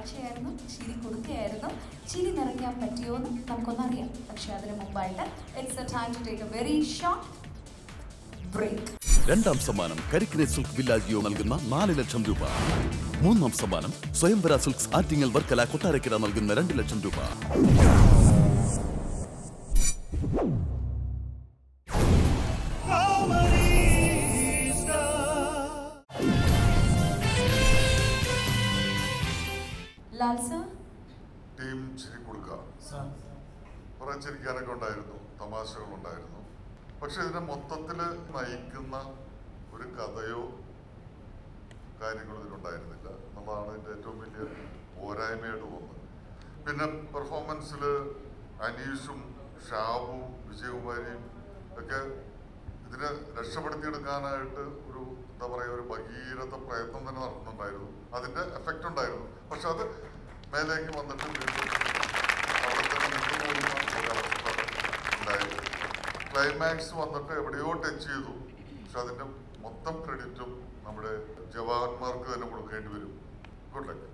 കാഴ്ചയായിരുന്നു ചിരി കൊടുക്കുകയായിരുന്നു ചിരി നിറയ്ക്കാൻ പറ്റിയോ എന്ന് നമുക്കൊന്നറിയാം പക്ഷെ അതിന് മുമ്പായിട്ട് it's a time to take a very short break രണ്ടാം സമ്മാനം കരിക്കിനെ സിൽക്ക് വില്ലാജിയോ നൽകുന്ന നാല് ലക്ഷം രൂപ മൂന്നാം സമ്മാനം സ്വയംവര സിൽക്സ് ആറ്റിങ്ങൽ വർക്കല കൊട്ടാരക്കര നൽകുന്ന രണ്ട് ലക്ഷം രൂപ ലാൽ സർ ടീം ചിരി കൊടുക്കുക കുറെ ചിരിക്കാനൊക്കെ ഉണ്ടായിരുന്നു തമാശകളുണ്ടായിരുന്നു പക്ഷെ ഇതിനെ മൊത്തത്തിൽ നയിക്കുന്ന ഒരു കഥയോ കാര്യങ്ങളോ ഇതിനുണ്ടായിരുന്നില്ല എന്നുള്ളതാണ് ഇതിൻ്റെ ഏറ്റവും വലിയ പോരായ്മയായിട്ട് തോന്നുന്നത് പിന്നെ പെർഫോമൻസിൽ അനീഷും ഷാബും വിജയകുമാരിയും ഒക്കെ ഇതിനെ രക്ഷപ്പെടുത്തിയെടുക്കാനായിട്ട് ഒരു എന്താ പറയുക ഒരു ഭഗീരഥ പ്രയത്നം തന്നെ നടത്തുന്നുണ്ടായിരുന്നു അതിൻ്റെ എഫക്റ്റ് ഉണ്ടായിരുന്നു പക്ഷെ അത് മേലേക്ക് വന്നിട്ട് വീണ്ടും അവിടെ തന്നെ നിന്നു പോകുന്ന ഒരവസ്ഥ ഉണ്ടായി ക്ലൈമാക്സ് വന്നിട്ട് എവിടെയോ ടച്ച് ചെയ്തു പക്ഷെ അതിൻ്റെ മൊത്തം ക്രെഡിറ്റും നമ്മുടെ ജവാന്മാർക്ക് തന്നെ കൊടുക്കേണ്ടി വരും ഗുഡ് ലക്ക്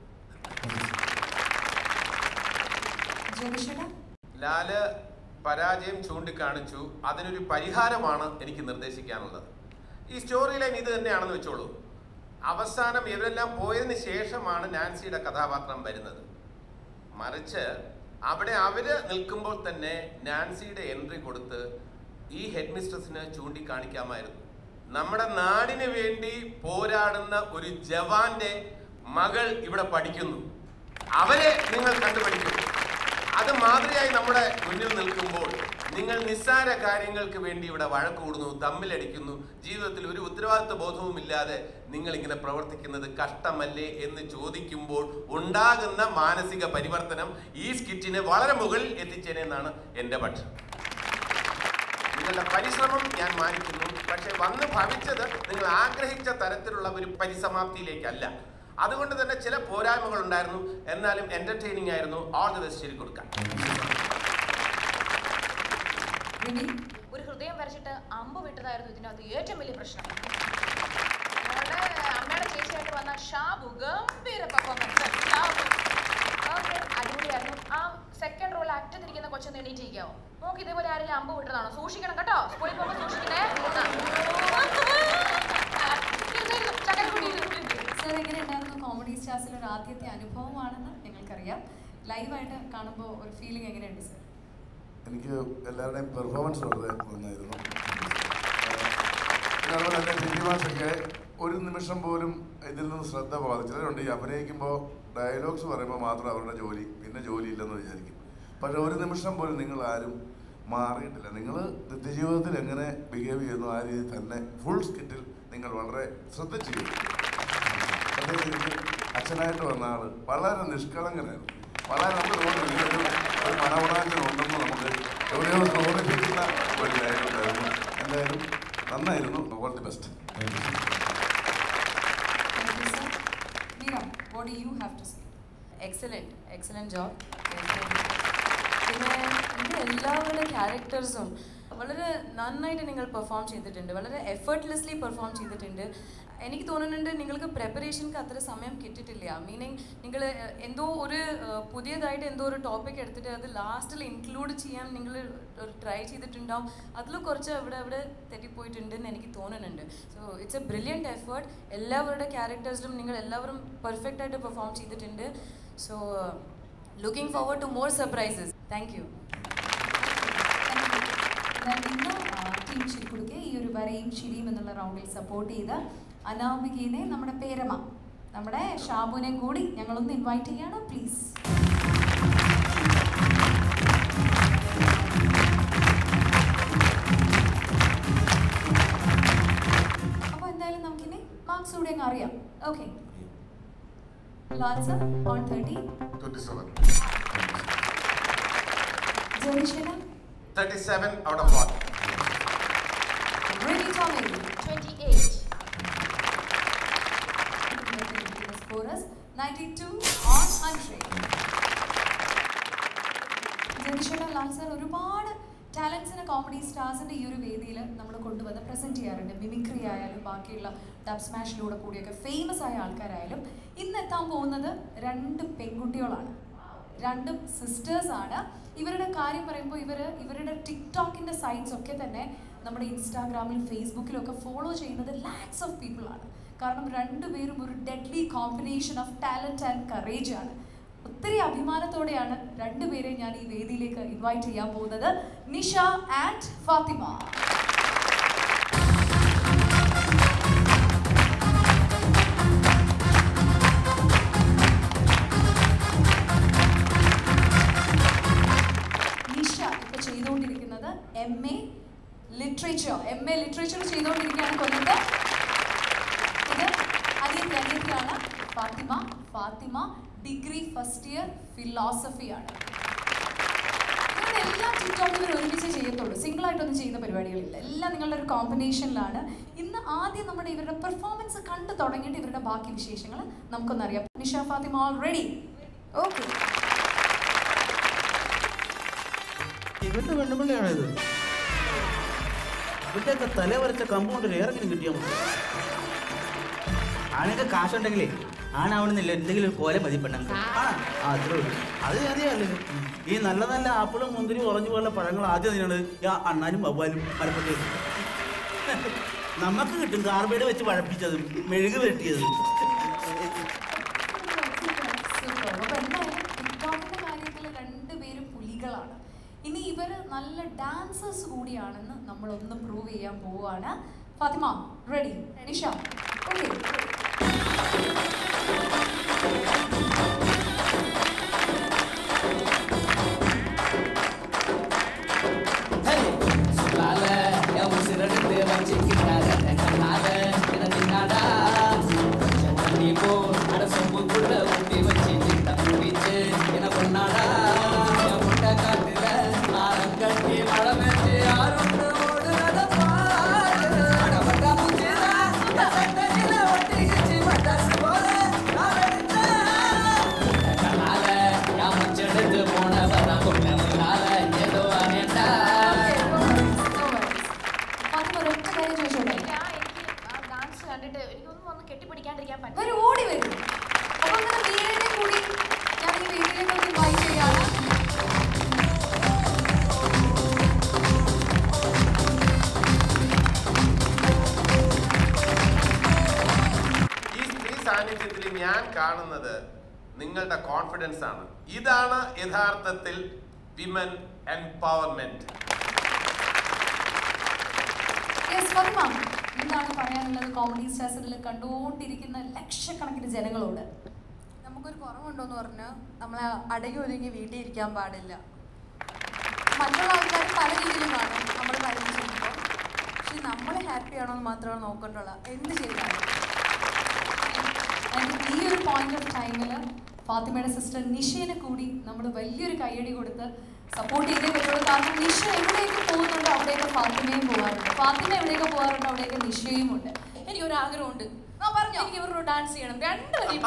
ജോബിഷേട്ടാ ലാല് പരാജയം ചൂണ്ടിക്കാണിച്ചു അതിനൊരു പരിഹാരമാണ് എനിക്ക് നിർദ്ദേശിക്കാനുള്ളത് ഈ സ്റ്റോറി ലൈൻ ഇത് തന്നെയാണെന്ന് വെച്ചോളൂ അവസാനം ഇവരെല്ലാം പോയതിന് ശേഷമാണ് നാൻസിയുടെ കഥാപാത്രം വരുന്നത് മറിച്ച് അവിടെ അവര് നിൽക്കുമ്പോൾ തന്നെ നാൻസിയുടെ എൻട്രി കൊടുത്ത് ഈ ഹെഡ് മിസ്ട്രസിന് ചൂണ്ടിക്കാണിക്കാമായിരുന്നു നമ്മുടെ നാടിന് വേണ്ടി പോരാടുന്ന ഒരു ജവാന്റെ മകൾ ഇവിടെ പഠിക്കുന്നു അവരെ നിങ്ങൾ കണ്ടുപഠിക്കും അത് മാതൃകയായി നമ്മുടെ മുന്നിൽ നിൽക്കുമ്പോൾ നിങ്ങൾ നിസ്സാര കാര്യങ്ങൾക്ക് വേണ്ടി ഇവിടെ വഴക്കൂടുന്നു തമ്മിലടിക്കുന്നു ജീവിതത്തിൽ ഒരു ഉത്തരവാദിത്വ ബോധവുമില്ലാതെ നിങ്ങൾ ഇങ്ങനെ പ്രവർത്തിക്കുന്നത് കഷ്ടമല്ലേ എന്ന് ചോദിക്കുമ്പോൾ ഉണ്ടാകുന്ന മാനസിക പരിവർത്തനം ഈ സ്കിറ്റിനെ വളരെ മുകളിൽ എത്തിച്ചേനെന്നാണ് എൻ്റെ പക്ഷം നിങ്ങളുടെ പരിശ്രമം ഞാൻ മാനിക്കുന്നു പക്ഷെ വന്ന് ഭവിച്ചത് നിങ്ങൾ ആഗ്രഹിച്ച തരത്തിലുള്ള ഒരു പരിസമാപ്തിയിലേക്കല്ല അതുകൊണ്ട് തന്നെ ചില പോരായ്മകൾ ഉണ്ടായിരുന്നു എന്നാലും എന്റർടൈനിങ് ആയിരുന്നു ഓൾ ദി ബെസ്റ്റ് ശരി കൊടുക്കാം ഒരു ഹൃദയം വരച്ചിട്ട് അമ്പ് വിട്ടതായിരുന്നു ഇതിനകത്ത് ഏറ്റവും വലിയ പ്രശ്നം ഞങ്ങളുടെ അമ്മയുടെ ചേച്ചിയായിട്ട് വന്ന ഷാബു ഗംഭീര പെർഫോമൻസ് ഷാബു ഓക്കെ അടിപൊളിയായിരുന്നു ആ സെക്കൻഡ് റോൾ അറ്റത്തിരിക്കുന്ന കൊച്ചൊന്ന് എണീറ്റിരിക്കാവോ നോക്ക് ഇതേപോലെ ആരെങ്കിലും അമ്പ് വിട്ടതാണോ സൂക്ഷിക്കണം കേട്ടോ സ്കൂളിൽ പോകുമ്പോൾ സൂക്ഷിക്കണേ സർ എങ്ങനെ ഉണ്ടായിരുന്നു കോമഡി സ്റ്റാർസിൽ ഒരു ആദ്യത്തെ അനുഭവമാണെന്ന് ഞങ്ങൾക്കറിയാം ലൈവായിട്ട് കാണുമ്പോൾ ഒരു ഫീലിംഗ് എങ്ങനെയുണ്ട് സർ എനിക്ക് എല്ലാവരുടെയും പെർഫോമൻസ് വളരെ നന്നായിരുന്നു പിന്നെ അതുപോലെ തന്നെ ടിജിമാഷൊക്കെ ഒരു നിമിഷം പോലും ഇതിൽ നിന്ന് ശ്രദ്ധ പോകാതെ ചിലരുണ്ട് ഈ അഭിനയിക്കുമ്പോൾ ഡയലോഗ്സ് പറയുമ്പോൾ മാത്രം അവരുടെ ജോലി പിന്നെ ജോലി ഇല്ലെന്ന് വിചാരിക്കും പക്ഷെ ഒരു നിമിഷം പോലും നിങ്ങൾ ആരും മാറിയിട്ടില്ല നിങ്ങൾ നിത്യജീവിതത്തിൽ എങ്ങനെ ബിഹേവ് ചെയ്യുന്നു ആ രീതിയിൽ തന്നെ ഫുൾ സ്കിറ്റിൽ നിങ്ങൾ വളരെ ശ്രദ്ധിച്ചു പ്രത്യേകിച്ച് എനിക്ക് അച്ഛനായിട്ട് വന്ന ആള് വളരെ നിഷ്കളങ്കനായിരുന്നു വളരെ നമുക്ക് തോന്നുന്നു ഇതൊരു ഒരു മണവണാഞ്ചൻ ഉണ്ടെന്ന് നമുക്ക് എവിടെയോ തോന്നിപ്പിക്കുന്ന ഒരു കാര്യമുണ്ടായിരുന്നു എന്തായാലും നന്നായിരുന്നു all the best Meera what do you have to say excellent excellent job പിന്നെ നിങ്ങൾ എല്ലാവരുടെ ക്യാരക്ടേഴ്സും വളരെ നന്നായിട്ട് നിങ്ങൾ പെർഫോം ചെയ്തിട്ടുണ്ട് വളരെ എഫേർട്ട്ലെസ്ലി പെർഫോം ചെയ്തിട്ടുണ്ട് എനിക്ക് തോന്നുന്നുണ്ട് നിങ്ങൾക്ക് പ്രിപ്പറേഷൻക്ക് അത്ര സമയം കിട്ടിയിട്ടില്ല മീനിങ് നിങ്ങൾ എന്തോ ഒരു ഏഹ്, പുതിയതായിട്ട് എന്തോ ഒരു ടോപ്പിക് എടുത്തിട്ട് അത് ലാസ്റ്റിൽ ഇൻക്ലൂഡ് ചെയ്യാൻ നിങ്ങൾ ഒരു ട്രൈ ചെയ്തിട്ടുണ്ടാവും അതിൽ കുറച്ച് അവിടെ അവിടെ തെറ്റിപ്പോയിട്ടുണ്ടെന്ന് എനിക്ക് തോന്നുന്നുണ്ട് so it's a brilliant effort എല്ലാവരുടെ ക്യാരക്ടേഴ്സിലും നിങ്ങൾ എല്ലാവരും പെർഫെക്റ്റ് ആയിട്ട് പെർഫോം ചെയ്തിട്ടുണ്ട് so looking forward to more surprises thank you ഞാൻ ഇന്ന് ടീം ചിരി കൊടുക്കുക ഈ ഒരു വരയും ചിരിയും എന്നുള്ള റൗണ്ടിൽ സപ്പോർട്ട് ചെയ്ത അനാമികയെ നമ്മുടെ പേരമ നമ്മുടെ ഷാബുവിനെ കൂടി ഞങ്ങളൊന്ന് ഇൻവൈറ്റ് ചെയ്യാണ് പ്ലീസ് അപ്പോൾ എന്തായാലും നമുക്കിനി മാർക്സ് കൂടെ അങ്ങ് അറിയാം okay Lal sir on thirty twenty seven ജെറിഷന thirty seven out of forty Ready, Tommy? 28. The score is 92 on 100. ജംഗ്ഷന ലാൽ സർ ഒരുപാട് ടാലൻസിനെ കോമഡി സ്റ്റാർസിൻ്റെ ഈ ഒരു വേദിയിൽ നമ്മൾ കൊണ്ടുവന്ന് പ്രസൻറ്റ് ചെയ്യാറുണ്ട് മിമിക്രി ആയാലും ബാക്കിയുള്ള ഡബ് സ്മാഷിലൂടെ കൂടിയൊക്കെ ഫേമസ് ആയ ആൾക്കാരായാലും ഇന്ന് എത്താൻ പോകുന്നത് രണ്ട് പെൺകുട്ടികളാണ് രണ്ടും സിസ്റ്റേഴ്സ് ആണ് ഇവരുടെ കാര്യം പറയുമ്പോൾ ഇവർ ഇവരുടെ ടിക്ടോക്കിൻ്റെ സൈറ്റ്സ് ഒക്കെ തന്നെ നമ്മുടെ ഇൻസ്റ്റാഗ്രാമിൽ ഫേസ്ബുക്കിലും ഒക്കെ ഫോളോ ചെയ്യുന്നത് ലാക്സ് ഓഫ് പീപ്പിൾ ആണ് കാരണം രണ്ടുപേരും ഒരു deadly combination of talent and courage ആണ് ഒത്തിരി അഭിമാനത്തോടെയാണ് രണ്ടുപേരെ ഞാൻ ഈ വേദിയിലേക്ക് ഇൻവൈറ്റ് ചെയ്യാൻ പോകുന്നത് നിഷ ആൻഡ് ഫാത്തിമ നിഷ ഇപ്പൊ ചെയ്തുകൊണ്ടിരിക്കുന്നത് M A literature M A literature ചെയ്തുകൊണ്ടിരിക്കുകയാണ് കൊല്ലത്ത് ഇത് അനിയത്തി അനിയത്തിയാണ് Fathima Fathima degree first year ഫിലോസഫിയാണ് എല്ലാം ടിക്ടോക്കിൽ ഇവർ ഒരുമിച്ച് ചെയ്യത്തുള്ളൂ സിംഗിൾ ആയിട്ടൊന്നും ചെയ്യുന്ന പരിപാടികളില്ല എല്ലാം നിങ്ങളുടെ ഒരു കോമ്പിനേഷനിലാണ് ഇന്ന് ആദ്യം നമ്മുടെ ഇവരുടെ പെർഫോമൻസ് കണ്ടു തുടങ്ങിയിട്ട് ഇവരുടെ ബാക്കി വിശേഷങ്ങൾ നമുക്കൊന്നറിയാം നിഷ ഫാത്തിമ ഓൾറെഡി ഓക്കെ ഇവന്റെ പെണ്ണുപിള്ളിയാണോ ഇത് ഇവന്റെയൊക്കെ തല വരച്ച കമ്പൗണ്ട് ഏറെങ്കിലും കിട്ടിയാൽ മതി ആണൊക്കെ കാശുണ്ടെങ്കിലേ ആണാവണമെന്നില്ല എന്തെങ്കിലും ഒരു കോല മതി പെണ്ണുങ്ങൾക്ക് ആ അത്രേ ഉള്ളൂ അത് അറിയാമല്ലോ ഈ നല്ല നല്ല ആപ്പിളും മുന്തിരി ഓറഞ്ച് പോലുള്ള പഴങ്ങൾ ആദ്യം തിന്നത് ഈ അണ്ണാനും വവ്വാലും മലപ്പത്തേക്കും നമുക്ക് കിട്ടും കാർബൈഡ് വെച്ച് പഴപ്പിച്ചതും മെഴുക് വെട്ടിയതും അപ്പൊ എന്തായാലും ടിക്ടോക്കിന്റെ കാര്യത്തിൽ രണ്ടുപേരും പുലികളാണ് ഇനി ഇവര് നല്ല ഡാൻസേഴ്സ് കൂടിയാണെന്ന് നമ്മൾ ഒന്ന് പ്രൂവ് ചെയ്യാൻ പോവുകയാണ് ഫാത്തിമ റെഡി നിഷ ഓക്കെ சொல்லால என் உசிரெடுத்து வச்சுக்கிட்டார கண்ணால என தின்னாடா கொஞ்சம் தண்ணி போ அட சொம்புக்குள்ள ஊத்தி வச்சு திட்ட முடிச்சு என பொண்ணாடா என் முட்டை காட்டுல ஆரம் கட்டி மழை மேய்ச்சி ஆறுண்டு ஓடுறத பாரு அட பட்டா பூச்சிடா என் சட்டையில ஒட்டிக்கிச்சு பட்டாசு போல நான் வெடிச்சேன். கண்ணால என் முச்செடுத்து போனவரா கொள்ள முன்னால ஏதோ அனேட்டா ഫാത്തിമ ഒരൊറ്റ കാര്യം ചോദിച്ചോട്ടെ ഡാൻസ് കണ്ടിട്ട് എനിക്കൊന്നും വന്ന് കെട്ടിപ്പിടിക്കാണ്ടിരിക്കാൻ പറ്റും ഇവര് ഓടി വരും അപ്പൊ അങ്ങനെ മീരനെ കൂടി ഞാൻ ഈ വേദിയിലേക്ക് ഒന്ന് ഇൻവൈറ്റ് ചെയ്യാണ് ഈ സ്ത്രീ സാന്നിധ്യത്തിൽ ഞാൻ കാണുന്നത് നിങ്ങളുടെ കോൺഫിഡൻസ് ആണ് ഇതാണ് യഥാർത്ഥത്തിൽ വിമൻ എംപവർമെന്റ് യെസ് ഫാത്തിമ എന്താണ് പറയാനുള്ളത് കോമഡി സ്റ്റാർസിൽ കണ്ടുകൊണ്ടിരിക്കുന്ന ലക്ഷക്കണക്കിന് ജനങ്ങളോട് നമുക്കൊരു കുറവുണ്ടോന്ന് പറഞ്ഞാൽ നമ്മൾ അടങ്ങി ഒതുങ്ങി വീട്ടിൽ ഇരിക്കാൻ പാടില്ല മറ്റുള്ള ആൾക്കാർ പല രീതിയിലും കാണും നമ്മൾ കാര്യം ചെയ്യുമ്പോൾ പക്ഷെ നമ്മൾ ഹാപ്പി ആണോ എന്ന് മാത്രമാണ് നോക്കേണ്ടുള്ള എന്ത് ചെയ്താലും And ഈ ഒരു പോയിന്റ് ഓഫ് ടൈമിൽ ഫാത്തിമയുടെ സിസ്റ്റർ നിഷയെ കൂടി നമ്മൾ വലിയൊരു കൈയടി കൊടുത്ത് സപ്പോർട്ട് ചെയ്തേ പറ്റുള്ളൂ കാരണം നിഷ എവിടെയൊക്കെ പോകുന്നുണ്ടോ അവിടെയൊക്കെ ഫാത്തിമയും പോകാറുണ്ട് ഫാത്തിമ എവിടെയൊക്കെ പോകാറുണ്ടോ അവിടെയൊക്കെ നിഷയും ഉണ്ട് എനിക്കൊരു ആഗ്രഹമുണ്ട് ആ പറഞ്ഞു എനിക്ക് ഇവരോട് ഡാൻസ് ചെയ്യണം രണ്ടുപേരും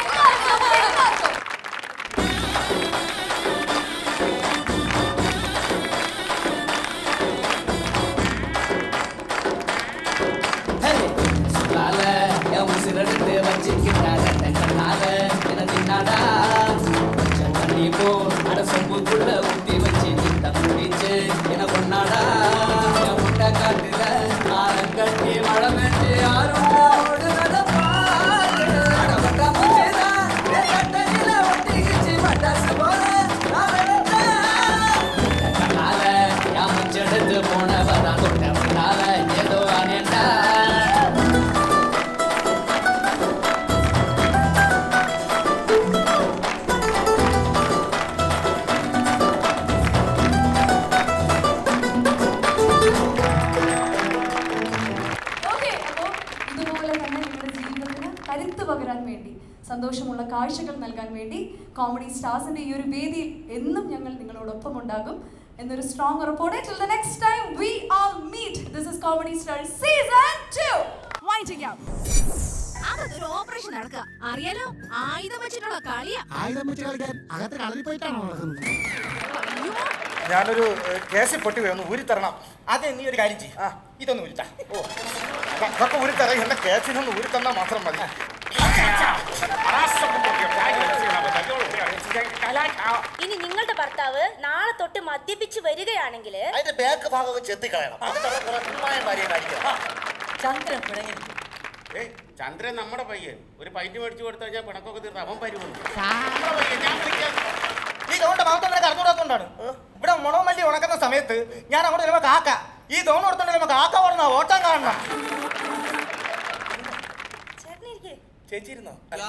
சொல்லால என் உசிரெடுத்து வச்சுக்கிட்டார கண்ணால என தின்னாடா கொஞ்சம் தண்ணி போ அட சொம்புக்குள்ள ஊத்தி வச்சு திட்ட முடிச்சு என பொண்ணாடா என் முட்டை காட்டுல ஆரம் கட்டி மழை மேய்ச்சி ஆறும் ஓடுறத பாரு அட பட்டா பூச்சிடா என் சட்டையில ஒட்டிக்கிச்சு பட்டாசு போல நான் வெடிச்சேன். கண்ணால என் முச்செடுத்து போனவதான் கொண்ட முன்னால ஏதோ அனேண்டா ഓക്കെ അപ്പോൾ ഇതുപോലെ തന്നെ നിങ്ങളുടെ ജീവിതത്തിന് കരുത്ത് പകരാൻ വേണ്ടി സന്തോഷമുള്ള കാഴ്ചകൾ നൽകാൻ വേണ്ടി കോമഡി സ്റ്റാർസിന്റെ ഈ ഒരു വേദിയിൽ എന്നും ഞങ്ങൾ നിങ്ങളോടൊപ്പം ഉണ്ടാകും എന്നൊരു സ്ട്രോങ് ഉറപ്പോടെ till the next time we all meet this is comedy star season 2 winding up അതൊരു ഓപ്പറേഷൻ നടക്കുക അറിയാലോ ആയുധം വെച്ചിട്ടുള്ള കളിയാ ആയുധം വെച്ച് കളിക്കാൻ അകത്ത് കളരി പോയിട്ടാണോ നടക്കുന്നത് അയ്യോ ഞാനൊരു ഏഹ്, കേസിൽ പൊട്ടി പോയി ഒന്ന് ഊരി തരണം അത് നീ ഒരു കാര്യം ചെയ്യും ഇതൊന്ന് ഊരിത്താ ഓ അപ്പൊ അതൊക്കെ ഊരി തരാം എന്റെ കേസിനൊന്ന് ഊരി തന്നാൽ മാത്രം മതി ഇനി നിങ്ങളുടെ ഭർത്താവ് നാളെ തൊട്ട് മദ്യപിച്ച് വരികയാണെങ്കിൽ അതിന്റെ ബാക്ക് ഭാഗമൊക്കെ ചെത്തിക്കളയണം എന്നിട്ട് അവിടെ കുറെ കുമ്മായ ഭാര്യയെ കാണിക്കണം ചന്ദ്രൻ പിണങ്ങി ഏയ് ചന്ദ്രൻ നമ്മുടെ പയ്യൻ ഒരു പൈറ്റ് മേടിച്ചു കൊടുത്തു കഴിഞ്ഞാൽ പിണക്കൊക്കെ തീർന്ന് അവൻ പരിവുണ്ട് നമ്മുടെ പയ്യൻ ഞാൻ വിളിക്കാം ഈ ഗൗണ്ട മഹത്വം നിനക്ക് അറിഞ്ഞൂടാത്തോണ്ടാണ് ഇവിടെ മുളമല്ലി ഉണക്കുന്ന സമയത്ത് ഞാൻ അങ്ങോട്ട് വരുമ്പോ കാക്ക ഈ ഗൗൺ കൊടുത്തോണ്ട് കാക്ക ഓടണ ഓട്ടം കാണണം ചേച്ചി ഇരുന്നോ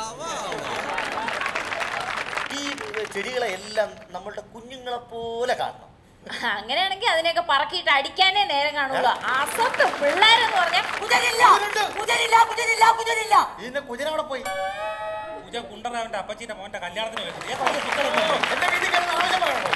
ഈ ചെടികളെ എല്ലാം നമ്മളുടെ കുഞ്ഞുങ്ങളെ പോലെ കാണണം അങ്ങനെയാണെങ്കിൽ അതിനെയൊക്കെ പറക്കിയിട്ട് അടിക്കാനേ നേരം കാണുള്ളൂ അസത്ത് പിള്ളേരെന്ന് പറഞ്ഞാൽ കുതിരില്ല കുതിരില്ല കുതിരില്ല കുതിരില്ല ഇതിന്റെ കുതിര അവിടെ പോയി പൂജ കുണ്ടറാവന്റെ അപ്പച്ചീന്റെ മോന്റെ കല്യാണത്തിന് വേണ്ടി എന്റെ വീട്ടിൽ കയറുന്ന ആവശ്യം പറയണോ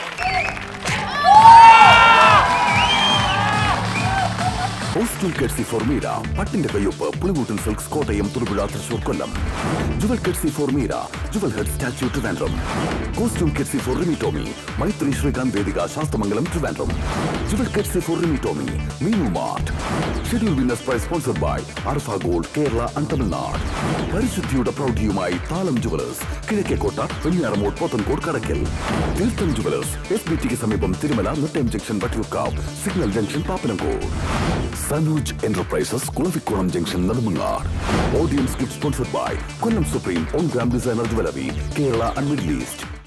കോസ്റ്റ്യൂം കെഡ്സി ഫോർമീര പട്ടിന്റെ കയ്യൊപ്പ് പുളിമൂട്ടിൽ silks Kottayam Thodupuzha Thrissur Kollam Jual കെഡ്സി ഫോർമീര Jual head statue Trivandrum costume കെഡ്സി four Rimi Tomy Maitri Srikanth Vedika Sasthamangalam Trivandrum Jual കെഡ്സി four Rimi Tomy Meenu mart schedule winners price sponsored by Arfa gold Kerala and Tamil Nadu പരിശുദ്ധിയുടെ പ്രൗഢിയുമായി താളം ജുവലേഴ്സ് കിഴക്കേക്കോട്ട വെഞ്ഞാറമൂട് പോത്തൻകോട് കടക്കൽ തീർത്ഥം ജുവലേഴ്സ് എസ് ബി ടിക്ക് സമീപം Thirumala Nettayam junction Vattiyoorkavu signal junction Pappanamcode Sanooj enterprises Kulavikkulam junction Nedumangad audience gift sponsored by Kollam Supreme one gram designer jewellery Kerala and Middle east